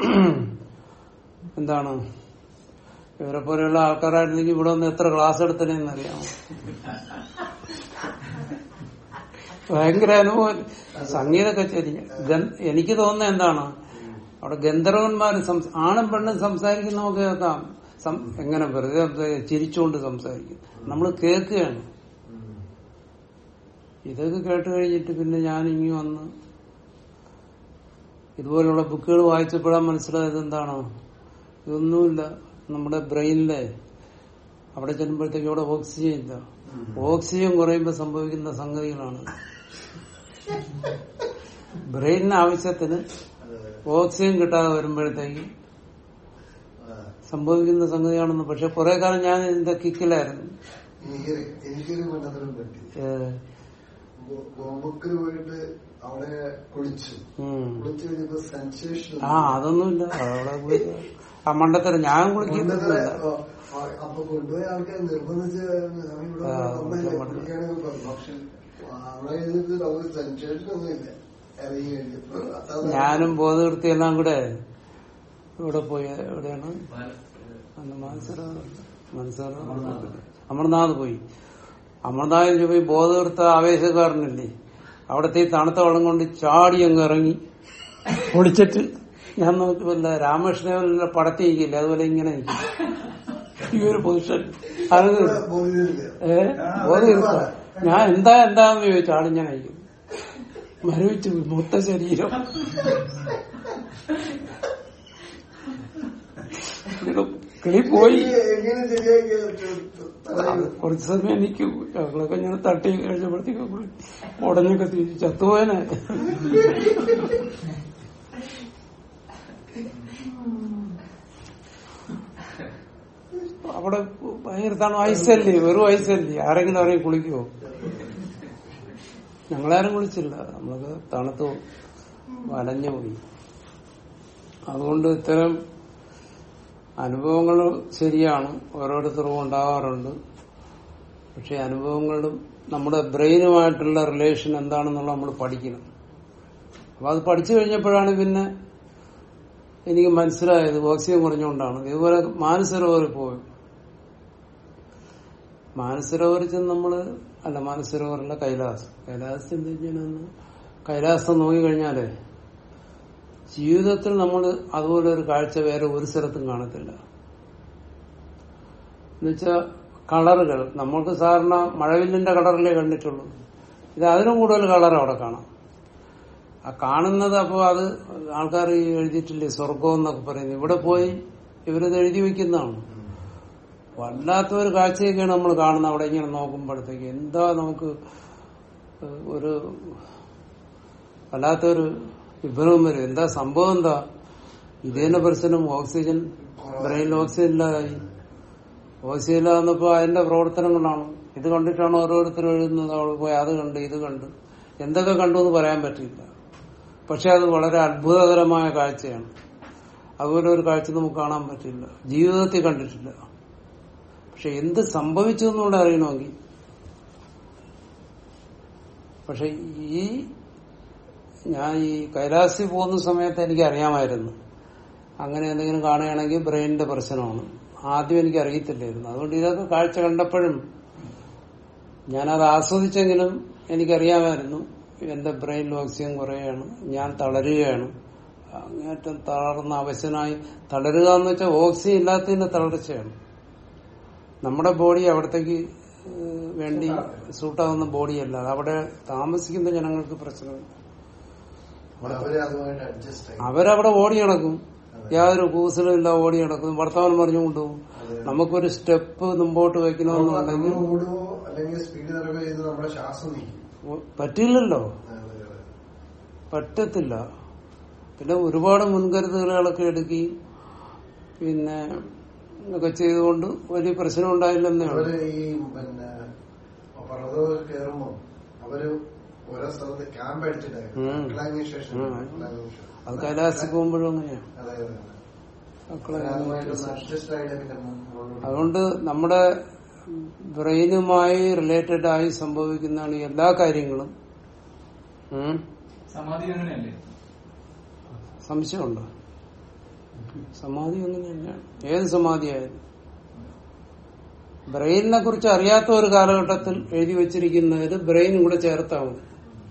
എന്താണ് ഇവരെ പോലെയുള്ള ആൾക്കാരായിരുന്നെങ്കിൽ ഇവിടെ വന്ന് എത്ര ക്ലാസ് എടുത്തനെന്ന് അറിയാമോ ഭയങ്കര അനുഭവം സംഗീത കച്ചേരി ഗൻ- എനിക്ക് തോന്നുന്നത് എന്താണ് അവിടെ ഗന്ധർവന്മാർ ആണും പെണ്ണും സംസാരിക്കുന്ന നമുക്ക് കേൾക്കാം സം- എങ്ങനെ വെറുതെ സംസാരിക്കും? ചിരിച്ചുകൊണ്ട് സംസാരിക്കും നമ്മൾ കേൾക്കുകയാണ് ഇതൊക്കെ കേട്ട് കഴിഞ്ഞിട്ട് പിന്നെ ഞാൻ ഇങ്ങി വന്ന് ഇതുപോലുള്ള ബുക്കുകൾ വായിച്ചപ്പോഴാണ് മനസ്സിലായത് എന്താണ് ഇതൊന്നുമില്ല നമ്മുടെ ബ്രെയിനിലെ അവിടെ ചെല്ലുമ്പോഴത്തേക്ക് അവിടെ ഓക്സിജൻ ഇല്ല ഓക്സിജൻ കുറയുമ്പോൾ സംഭവിക്കുന്ന സംഗതികളാണ് ബ്രെയിനിന് ആവശ്യത്തിന് ഓക്സിജൻ കിട്ടാതെ വരുമ്പോഴത്തേക്ക് സംഭവിക്കുന്ന സംഗതിയാണെന്ന് പക്ഷെ കുറെ കാലം ഞാൻ ഇതിന്റെ കിക്കിലായിരുന്നു എനിക്ക് എനിക്കൊരു മണ്ഡലം പറ്റി ഏഹ്, ഗോ- ഗോമുക്കിൽ പോയിട്ട് അവിടെ കുളിച്ചു ഉം. കുളിച്ചു കഴിഞ്ഞപ്പോ സെൻസേഷൻ ആ അതൊന്നുമില്ല അവിടെ പോയി ആ മണ്ടത്തരം ഞാൻ കുളിക്കുന്നില്ല അപ്പൊ കൊണ്ടുപോയ ആൾക്കാർ നിർബന്ധിച്ച് സ്വാമി ഇവിടെ ആ, വന്നല്ലേ ഇവിടെ കുളിക്കുകയാണെങ്കിൽ പറഞ്ഞു പക്ഷെ അവിടെ ഇരുന്നിട്ട് നമുക്ക് സെൻസേഷൻ ഒന്നുമില്ല ഇറങ്ങി കഴിഞ്ഞപ്പോ അതാണ് ഞാനും ബോധവൃത്തി എല്ലാം കൂടെ ഇവിടെ പോയി എവിടെയാണ് അന്ന് മനസ്സിലാവും മനസ്സിലാവും അമർനാഥ് പോയി അമർനാഥിൽ പോയി ബോധവൃത്ത ആവേശക്കാരനല്ലേ അവിടത്തെ ഈ തണുത്ത വെള്ളം കൊണ്ട് ചാടി അങ്ങ് ഇറങ്ങി പൊളിച്ചിട്ട് ഞാൻ നോക്കിയല്ല രാമകൃഷ്ണ പടത്തിരിക്കില്ല അതുപോലെ ഇങ്ങനെ നിൽക്കും. ഈ ഒരു പൊസിഷൻ അത് ബോധിയില്ല ഏ ബോധവൃത്ത ഞാൻ എന്താ എന്താന്ന് ചോദിച്ചു ആളിങ്ങനെ അയക്കും മരവിച്ചു പോയി മൊത്ത ശരീരം കിളി പോയി എങ്ങനെ ശരിയാക്കിയ അത് കുറച്ച് സമയം എനിക്ക് ഞങ്ങളൊക്കെ ഇങ്ങനെ തട്ടി കഴിഞ്ഞപ്പോഴത്തേക്ക് ഉടനൊക്കെ തിരിച്ചു ചത്തുപോയനെ അവിടെ ഭയങ്കര തണു ഐസല്ലേ വെറും ഐസല്ലേ ആരെങ്കിലും ആരെയും കുളിക്കുവോ ഞങ്ങളാരും കുളിച്ചില്ല നമ്മൾക്ക് തണുത്ത് വലഞ്ഞു പോയി അതുകൊണ്ട് ഇത്തരം അനുഭവങ്ങൾ ശരിയാണ് ഓരോരുത്തർക്കും ഉണ്ടാവാറുണ്ട് പക്ഷെ അനുഭവങ്ങളും നമ്മുടെ ബ്രെയിനുമായിട്ടുള്ള റിലേഷൻ എന്താണെന്നുള്ള നമ്മൾ പഠിക്കണം അപ്പൊ അത് പഠിച്ചു കഴിഞ്ഞപ്പോഴാണ് പിന്നെ എനിക്ക് മനസ്സിലായത് ഓക്സിജൻ കുറഞ്ഞുകൊണ്ടാണ് ഇതുപോലെ മാനസരോവർ പോയി മാനസരോവർ ചെന്ന് നമ്മള് അല്ല മാനസരോവറല്ല കൈലാസ് കൈലാസത്തിൽ എന്ത് ചെയ്യണമെന്ന് കൈലാസം നോക്കിക്കഴിഞ്ഞാലേ ജീവിതത്തിൽ നമ്മൾ അതുപോലെ ഒരു കാഴ്ച വേറെ ഒരു സ്ഥലത്തും കാണത്തില്ല എന്നുവെച്ചാ കളറുകൾ നമ്മൾക്ക് സാധാരണ മഴവില്ലിന്റെ കളറിലേ കണ്ടിട്ടുള്ളൂ ഇത് അതിനും കൂടുതൽ കളർ അവിടെ കാണാം ആ കാണുന്നത് അപ്പോൾ അത് ആൾക്കാർ ഈ എഴുതിയിട്ടില്ലേ സ്വർഗം എന്നൊക്കെ പറയുന്നത് ഇവിടെ പോയി ഇവരിത് എഴുതി വെക്കുന്നതാണ് വല്ലാത്ത ഒരു കാഴ്ചയൊക്കെയാണ് നമ്മൾ കാണുന്നത് അവിടെ ഇങ്ങനെ നോക്കുമ്പോഴത്തേക്ക് എന്താ നമുക്ക് ഒരു വല്ലാത്തൊരു വിഭ്രമം വരും എന്താ സംഭവം എന്താ ഇതേന്റെ പ്രശ്നം ഓക്സിജൻ ബ്രെയിനിൽ ഓക്സിജൻ ഇല്ലാതായി ഓക്സിജൻ ഇല്ലാന്നപ്പോ അതിന്റെ പ്രവർത്തനം കൊണ്ടാണ് ഇത് കണ്ടിട്ടാണ് ഓരോരുത്തരും എഴുതുന്നത് അവൾ പോയി അത് കണ്ട് ഇത് കണ്ട് എന്തൊക്കെ കണ്ടു എന്ന് പറയാൻ പറ്റില്ല പക്ഷെ അത് വളരെ അത്ഭുതകരമായ കാഴ്ചയാണ് അതുപോലെ ഒരു കാഴ്ച നമുക്ക് കാണാൻ പറ്റില്ല ജീവിതത്തിൽ കണ്ടിട്ടില്ല പക്ഷെ എന്ത് സംഭവിച്ചു എന്നുകൂടെ അറിയണമെങ്കിൽ പക്ഷെ ഈ ഞാൻ ഈ കൈലാസി പോകുന്ന സമയത്ത് എനിക്ക് അറിയാമായിരുന്നു അങ്ങനെ എന്തെങ്കിലും കാണുകയാണെങ്കിൽ ബ്രെയിനിന്റെ പ്രശ്നമാണ് ആദ്യം എനിക്ക് അറിയത്തില്ലായിരുന്നു അതുകൊണ്ട് ഇതൊക്കെ കാഴ്ച കണ്ടപ്പോഴും ഞാനത് ആസ്വദിച്ചെങ്കിലും എനിക്കറിയാമായിരുന്നു എന്റെ ബ്രെയിനിൽ ഓക്സിജൻ കുറയാണ് ഞാൻ തളരുകയാണ് അങ്ങേറ്റം തളർന്ന അവശനായി തളരുക എന്ന് വെച്ചാൽ ഓക്സിജൻ ഇല്ലാത്തതിന്റെ തളർച്ചയാണ് നമ്മുടെ ബോഡി അവിടത്തേക്ക് ഏഹ്, വേണ്ടി സൂട്ടാവുന്ന ബോഡിയല്ല അത് അവിടെ താമസിക്കുന്ന ജനങ്ങൾക്ക് പ്രശ്നമില്ല അവര് അതുമായിട്ട് അഡ്ജസ്റ്റ് ആയി അവരവിടെ ഓടി നടക്കും യാതൊരു കൂസലും ഇല്ല ഓടി നടക്കും വർത്തമാനം പറഞ്ഞു കൊണ്ടുപോകും നമുക്കൊരു സ്റ്റെപ്പ് മുമ്പോട്ട് വെക്കണമെന്നുണ്ടെങ്കിൽ നമ്മൾ ഓടുവോ അല്ലെങ്കിൽ സ്പീഡ് നടക്കുകയോ ചെയ്ത് നമ്മുടെ ശ്വാസം നിൽക്കും പറ്റില്ലല്ലോ അതെ, അതെ. പറ്റത്തില്ല പിന്നെ ഒരുപാട് മുൻകരുതലുകളൊക്കെ എടുക്കുകയും പിന്നെ ഒക്കെ ചെയ്തുകൊണ്ട് വലിയ പ്രശ്നം ഉണ്ടായില്ലെന്നേ ഉള്ളൂ അവര് ഈ പിന്നെ പർവ്വതമൊക്കെ കയറുമ്പോ അവര് ഓരോ സ്ഥലത്ത് ക്യാമ്പ് അടിച്ചിട്ടായിരുന്നു ഉം. അക്ലാങ്ങിയ ശേഷം ഉം. അക്ലാങ്ങിയ ശേഷം. അത് കൈലാസി പോകുമ്പോഴും അങ്ങനെയാണ് അതെ അതെ മക്കളെ അതുമായിട്ടൊന്ന് അഡ്ജസ്റ്റ് ആയിട്ട് പിന്നെ മുന്നോട്ട് അതുകൊണ്ട് നമ്മുടെ ബ്രെയിനുമായി റിലേറ്റഡ് ആയി സംഭവിക്കുന്നതാണ് ഈ എല്ലാ കാര്യങ്ങളും ഉം. സമാധി അങ്ങനെയല്ലേ സംശയമുണ്ടോ സമാധി അങ്ങനെ തന്നെയാണ് ഏത് സമാധിയായാലും ബ്രെയിനിനെ കുറിച്ച് അറിയാത്ത ഒരു കാലഘട്ടത്തിൽ എഴുതി വെച്ചിരിക്കുന്നതിൽ ബ്രെയിനും കൂടെ ചേർത്താൽ മതി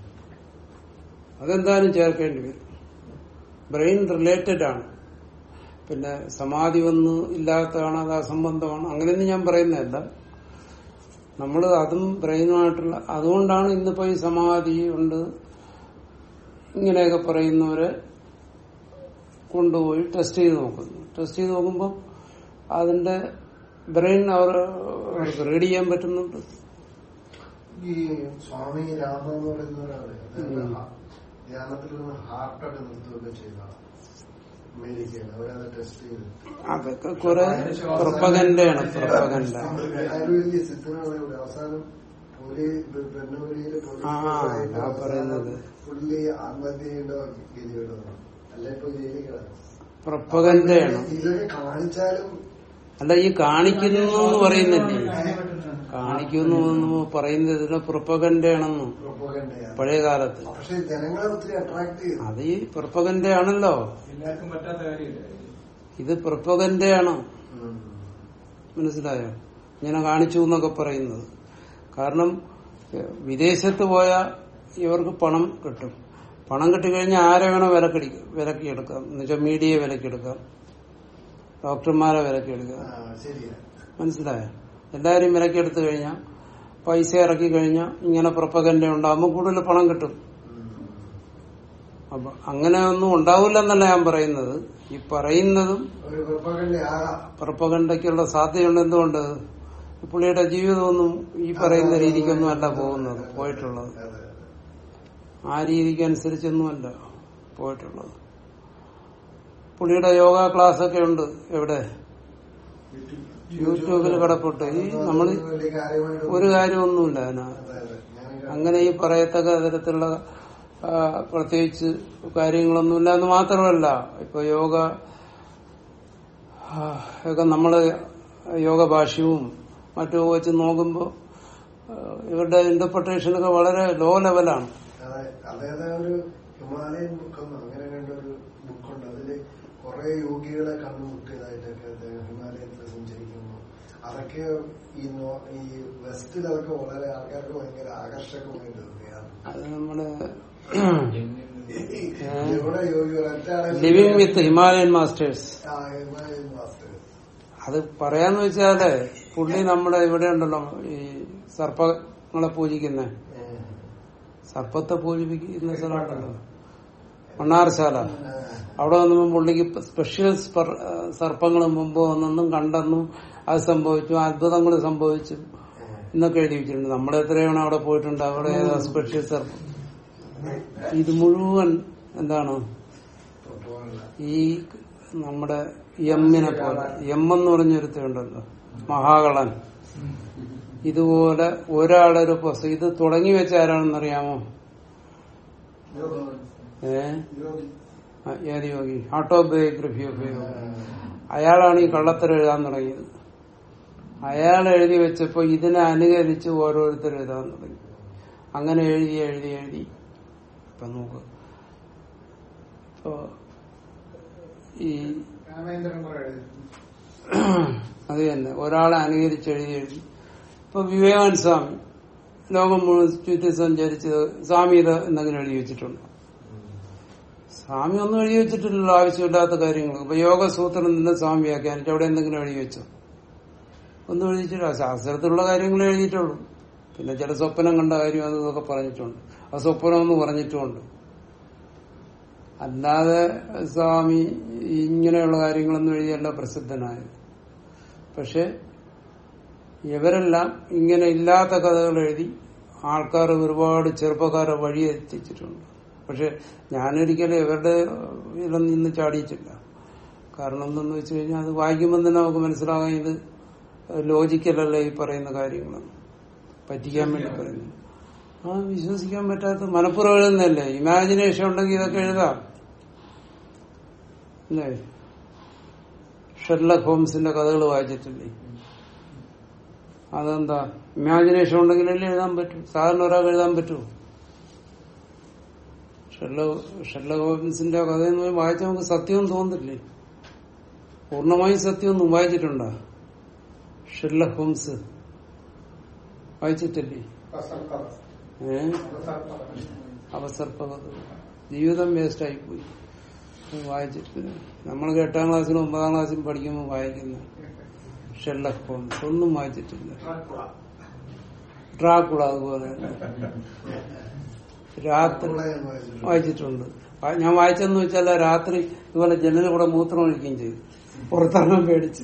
അതെന്തായാലും ചേർക്കേണ്ടി വരും ബ്രെയിൻ റിലേറ്റഡ് ആണ് പിന്നെ സമാധി വന്ന് ഇല്ലാത്തതാണ് അത് അസംബന്ധമാണ് അങ്ങനെയൊന്നും ഞാൻ പറയുന്നതല്ല നമ്മൾ അതും ബ്രെയിനുമായിട്ടുള്ള അതുകൊണ്ടാണ് ഇന്നിപ്പോ ഈ സമാധി ഉണ്ട് ഇങ്ങനെയൊക്കെ പറയുന്നവരെ കൊണ്ടുപോയി ടെസ്റ്റ് ചെയ്ത് നോക്കുന്നു ടെസ്റ്റ് ചെയ്ത് നോക്കുമ്പോൾ അതിന്റെ ബ്രെയിൻ അവർ അവർക്ക് റീഡ് ചെയ്യാൻ പറ്റുന്നുണ്ട് ഈ സ്വാമി രാമ എന്ന് പറയുന്ന ഒരാള് അദ്ദേഹം ഉം. ഹ- ധ്യാനത്തിൽ നിന്ന് ഹാർട്ടൊക്കെ നിർത്തുകയൊക്കെ ചെയ്ത അമേരിക്കയിൽ അവരത് ടെസ്റ്റ് ചെയ്ത് അതൊക്കെ കുറെ പ്രൊപ്പകന്റയാണ് പ്രൊപ്പകന്റ ആയുർവേദിക സിദ്ധനാണ് ഇവിടെ അവസാനം പുലി പെണ്ണുപുലിയില് ആ, അതാ പറയുന്നത്. പുള്ളി ആത്മഹത്യ ചെയ്യേണ്ട ഗതിയുടെ അല്ല ഇപ്പൊ ജയിലിൽ കിടക്കും പ്രൊപ്പകന്റയാണ് ഇതൊക്കെ കാണിച്ചാലും അല്ല ഈ കാണിക്കുന്നു എന്ന് പറയുന്നില്ലേ കാര്യം പറ്റുന്നതാണ്. കാണിക്കുന്നു എന്ന് പറയുന്നത് ഇതിനെ പ്രൊപ്പകന്റയാണെന്ന് പ്രൊപ്പഗണ്ടയാണ് പഴയ കാലത്ത് പക്ഷെ ജനങ്ങളെ ഒത്തിരി അട്രാക്ട് ചെയ്തു അത് ഈ പ്രൊപ്പകന്റയാണല്ലോ എല്ലാവർക്കും പറ്റാത്ത കാര്യമില്ല ഇത് പ്രൊപ്പകന്റയാണ് ഉം. മനസ്സിലായോ ഇങ്ങനെ കാണിച്ചു എന്നൊക്കെ പറയുന്നത് കാരണം എഹ്, വിദേശത്ത് പോയ ഇവർക്ക് പണം കിട്ടും പണം കിട്ടിക്കഴിഞ്ഞാൽ ആരെ വേണോ വിലക്കടി വിലക്കിയെടുക്കാം എന്നുവെച്ചാൽ മീഡിയയെ വിലക്കെടുക്കാം ഡോക്ടർമാരെ വിലക്കെടുക്കാം ആ, ശരിയാ മനസ്സിലായോ എല്ലാവരും വിലക്കെടുത്തു കഴിഞ്ഞാൽ പൈസ ഇറക്കി കഴിഞ്ഞാൽ ഇങ്ങനെ പ്രൊപ്പകന്റ ഉണ്ടാകുമ്പോൾ കൂടുതൽ പണം കിട്ടും ഉം. അപ്പൊ അങ്ങനെ ഒന്നും ഉണ്ടാവില്ലെന്നല്ല ഞാൻ പറയുന്നത് ഈ പറയുന്നതും ഒരു പ്രൊപ്പഗണ്ട ആകാം പ്രൊപ്പകണ്ടയ്ക്കുള്ള സാധ്യതയുണ്ട് എന്തുകൊണ്ട് പുള്ളിയുടെ ജീവിതമൊന്നും ഈ പറയുന്ന രീതിക്കൊന്നും അല്ല പോകുന്നത് പോയിട്ടുള്ളത് അതെ, അതെ. ആ രീതിക്ക് അനുസരിച്ചൊന്നുമല്ല പോയിട്ടുള്ളത് പുള്ളിയുടെ യോഗ ക്ലാസ് ഒക്കെ ഉണ്ട് എവിടെ യൂട്യൂബിൽ കിടപ്പുണ്ട് ഈ നമ്മൾ വലിയ കാര്യമായിട്ട് ഒരു കാര്യമൊന്നുമില്ല അതിനകത്ത് അതെ, അതെ. ഞാനീ അങ്ങനെ ഈ പറയത്തക്ക തരത്തിലുള്ള ആ, പ്രത്യേകിച്ച് കാര്യങ്ങളൊന്നുമില്ല എന്ന് മാത്രമല്ല ഇപ്പൊ യോഗ ആ, ഒക്കെ നമ്മള് യോഗ ഭാഷ്യവും മറ്റും വെച്ച് നോക്കുമ്പോൾ ഇവരുടെ ഇന്റർപ്രിട്ടേഷനൊക്കെ വളരെ ലോ ലെവലാണ് അതെ അദ്ദേഹത്തെ ഒരു ഹിമാലയൻ ബുക്കെന്നോ അങ്ങനെ കണ്ട ഒരു ബുക്കുണ്ട് അതില് കുറെ യോഗികളെ കണ്ടുമുട്ടിയതായിട്ടൊക്കെ അദ്ദേഹം ഹിമാലയത്തിൽ സഞ്ചരിക്കുന്നു അതൊക്കെ ഈ നോ ഈ വെസ്റ്റിൽ അതൊക്കെ വളരെ ആൾക്കാർക്ക് ഭയങ്കര ആകർഷകമായിട്ട് തോന്നിയാണ് അത് നമ്മള് എവിടെ യോഗി ഒരൊറ്റാളെ ലിവിങ് വിത്ത് ഹിമാലയൻ മാസ്റ്റേഴ്സ് ആ, ഹിമാലയൻ മാസ്റ്റേഴ്സ് അത് പറയാന്ന് വെച്ചാല് പുള്ളി നമ്മുടെ ഇവിടെ ഉണ്ടല്ലോ ഈ സർപ്പങ്ങളെ പൂജിക്കുന്ന സർപ്പത്തെ പൂജിപ്പിക്കുന്ന സ്ഥലമുണ്ടല്ലോ മണ്ണാർശാല അവിടെ വന്നപ്പോൾ പുള്ളിക്ക് സ്പെഷ്യൽ സർപ്പങ്ങൾ മുമ്പ് വന്നെന്നും കണ്ടെന്നും അത് സംഭവിച്ചു അത്ഭുതങ്ങൾ സംഭവിച്ചു എന്നൊക്കെ എഴുതി വെച്ചിട്ടുണ്ട് നമ്മൾ എത്രയാണ് അവിടെ പോയിട്ടുണ്ട് അവിടെ ഏതാ സ്പെഷ്യൽ സർപ്പം ഇത് മുഴുവൻ എന്താണ് ഈ നമ്മുടെ എമ്മിനെ പോലെ എം എന്ന് പറഞ്ഞൊരുത്തുണ്ടല്ലോ മഹാകളൻ ഇതുപോലെ ഒരാളൊരു പുസ്തകം ഇത് തുടങ്ങി വെച്ച ആരാണെന്നറിയാമോ ഏ ആ, ഏത് യോഗി ഓട്ടോബയോഗ്രഫി ഓഫ് യോഗി അയാളാണ് ഈ കള്ളത്തരം എഴുതാൻ തുടങ്ങിയത് അയാൾ എഴുതി വെച്ചപ്പോ ഇതിനെ അനുകരിച്ച് ഓരോരുത്തർ എഴുതാൻ തുടങ്ങി അങ്ങനെ എഴുതി എഴുതി എഴുതി ഇപ്പൊ നോക്ക് ഇപ്പൊ ഈ രാമേന്ദ്രൻ കുറെ എഴുതി അത് തന്നെ ഒരാളെ അനുകരിച്ച് എഴുതി എഴുതി ഇപ്പൊ വിവേകാനന്ദ സ്വാമി ലോകം മുഴുവൻ ചുറ്റി സഞ്ചരിച്ച് സ്വാമി ഇത് എന്തെങ്കിലും എഴുതി വെച്ചിട്ടുണ്ട് സ്വാമി ഒന്നും എഴുതി വെച്ചിട്ടില്ലല്ലോ ആവശ്യമില്ലാത്ത കാര്യങ്ങൾ ഇപ്പൊ യോഗസൂത്രം നിന്ന് സ്വാമി വ്യാഖ്യാനിച്ചു അവിടെ എന്തെങ്കിലും എഴുതി വെച്ചോ ഒന്നും എഴുതിയിട്ടില്ല ശാസ്ത്രത്തിലുള്ള കാര്യങ്ങൾ എഴുതിയിട്ടുള്ളൂ പിന്നെ ചില സ്വപ്നം കണ്ട കാര്യം അത് ഇതൊക്കെ പറഞ്ഞിട്ടുണ്ട് ആ സ്വപ്നം എന്ന് പറഞ്ഞിട്ടുമുണ്ട് അല്ലാതെ സ്വാമി ഇങ്ങനെയുള്ള കാര്യങ്ങളൊന്നും എഴുതിയല്ല പ്രസിദ്ധനായത് പക്ഷെ ഇവരെല്ലാം ഇങ്ങനെ ഇല്ലാത്ത കഥകൾ എഴുതി ആൾക്കാർ ഒരുപാട് ചെറുപ്പക്കാരെ വഴി എത്തിച്ചിട്ടുണ്ട് പക്ഷെ ഞാനൊരിക്കലും ഇവരുടെ ഇതിലൊന്നും ഇന്ന് ചാടിയിട്ടില്ല കാരണം എന്തെന്ന് വെച്ച് കഴിഞ്ഞാൽ അത് വായിക്കുമ്പോൾ തന്നെ നമുക്ക് മനസ്സിലാകാൻ ഇത് ലോജിക്കലല്ല ഈ പറയുന്ന കാര്യങ്ങൾ പറ്റിക്കാൻ വേണ്ടി പറയുന്നു ആ വിശ്വസിക്കാൻ പറ്റാത്ത മനപ്പുറം എഴുതുന്നല്ലേ ഇമാജിനേഷൻ ഉണ്ടെങ്കിൽ ഇതൊക്കെ എഴുതാം അല്ലേ ഷെർലക് ഹോംസിന്റെ കഥകൾ വായിച്ചിട്ടില്ലേ അതെന്താ ഇമാജിനേഷൻ ഉണ്ടെങ്കിലല്ലേ എഴുതാൻ പറ്റും സാധാരണ ഒരാൾക്ക് എഴുതാൻ പറ്റുമോ ഷെർലക് ഷെർലക് ഹോംസിന്റെ കഥയെന്ന് വായിച്ചാൽ നമുക്ക് സത്യം തോന്നില്ലേ പൂർണ്ണമായും സത്യമൊന്നും വായിച്ചിട്ടുണ്ടോ ഷെർലക് ഹോംസ് വായിച്ചിട്ടില്ലേ അസർപ്പത. ഏ അസർപ്പത. അവസർപ്പകത് ജീവിതം വേസ്റ്റ് ആയിപ്പോയി വായിച്ചിട്ടില്ല നമ്മൾ എട്ടാം ക്ലാസ്സിലും ഒമ്പതാം ക്ലാസ്സിലും പഠിക്കുമ്പോൾ വായിക്കുന്ന ഷെർലക് ഹോംസ് ഒന്നും വായിച്ചിട്ടില്ല ഡ്രാക്കുള. ഡ്രാക്കുള അതുപോലെ രാത്രി വായിച്ചിട്ടുണ്ട് വാ- ഞാൻ വായിച്ചെന്ന് വെച്ചാൽ രാത്രി ഇതുപോലെ ജനലിൽ കൂടെ മൂത്രം ഒഴിക്കുകയും ചെയ്തു പുറത്തിറങ്ങാൻ പേടിച്ച്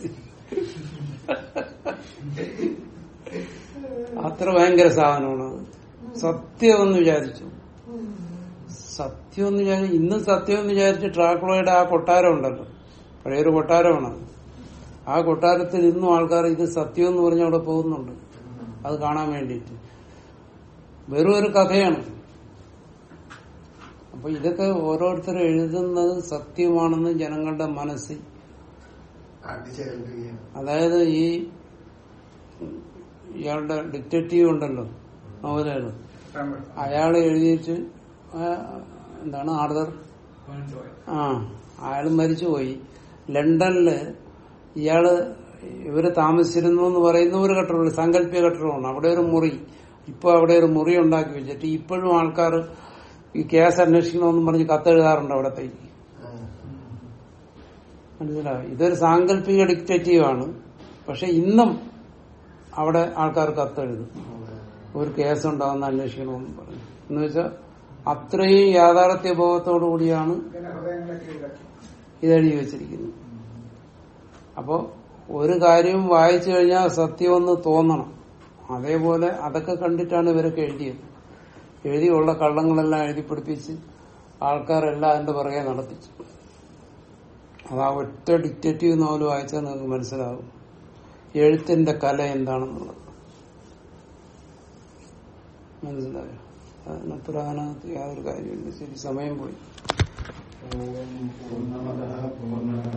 അത്ര ഭയങ്കര സാധനമാണ് അത് സത്യം എന്ന് വിചാരിച്ചു സത്യം എന്ന് വിചാരിച്ചു ഇന്ന് സത്യം എന്ന് വിചാരിച്ച് ട്രാക്കുളയുടെ ആ കൊട്ടാരം ഉണ്ടല്ലോ പഴയൊരു കൊട്ടാരമാണ് അത്. ആ കൊട്ടാരത്തിൽ ഇന്നും ആൾക്കാർ ഇത് സത്യം എന്ന് പറഞ്ഞ് അവിടെ പോകുന്നുണ്ട് അത് കാണാൻ വേണ്ടിയിട്ട് വെറും ഒരു കഥയാണ് അപ്പൊ ഇതൊക്കെ ഓരോരുത്തർ എഴുതുന്നത് സത്യമാണെന്ന് ജനങ്ങളുടെ മനസ്സിൽ അടിച്ചേൽപ്പിക്കുകയാണ് അതായത് ഈ ഇയാളുടെ ഡിക്റ്റേറ്റീവ് ഉണ്ടല്ലോ നോവലുകൾ തമിഴ്. അയാൾ എഴുതിയിട്ട് ആ, എന്താണ് ആർദർ ആ അയാൾ മരിച്ചുപോയി ലണ്ടനില് ഇയാള് ഇവര് താമസിച്ചിരുന്നു എന്ന് പറയുന്ന ഒരു കെട്ടിടമുണ്ട് സാങ്കല്പിക കെട്ടിടമാണ് അവിടെ ഒരു മുറി ഇപ്പൊ അവിടെ ഒരു മുറി ഉണ്ടാക്കി വെച്ചിട്ട് ഇപ്പോഴും ആൾക്കാർ ഈ കേസ് അന്വേഷിക്കണമെന്നും പറഞ്ഞ് കത്തെഴുതാറുണ്ട് അവിടത്തേക്ക് മനസ്സിലായോ ഇതൊരു സാങ്കല്പിക ഡിക്റ്റേറ്റീവ് ആണ് പക്ഷെ ഇന്നും അവിടെ ആൾക്കാർ കത്തെഴുതും ഒരു കേസ് ഉണ്ടാവുന്ന അന്വേഷിക്കണമെന്ന് പറഞ്ഞു എന്ന് വെച്ചാൽ അത്രയും യാഥാർത്ഥ്യ ബോധത്തോടു കൂടിയാണ് പിന്നെ ഹൃദയങ്ങളെ കീഴടക്കി. ഇതെഴുതി വെച്ചിരിക്കുന്നത് അപ്പോ ഒരു കാര്യം വായിച്ചു കഴിഞ്ഞാൽ സത്യമെന്ന് തോന്നണം അതേപോലെ അതൊക്കെ കണ്ടിട്ടാണ് ഇവരൊക്കെ എഴുതിയത് എഴുതിയുള്ള കള്ളങ്ങളെല്ലാം എഴുതി പിടിപ്പിച്ച് ആൾക്കാരെല്ലാം അതിന്റെ പുറകെ നടത്തിച്ചു അത് ആ ഒറ്റ ഡിക്റ്റേറ്റീവ് നോവൽ വായിച്ചാൽ നിങ്ങൾക്ക് മനസ്സിലാവും എഴുത്തിന്റെ കല എന്താണെന്നുള്ളത് മനസ്സിലായോ അതിനപ്പുറം അതിനകത്ത് യാതൊരു കാര്യമില്ല ശരി സമയം പോയി പൂർണ്ണമത പൂർണ്ണ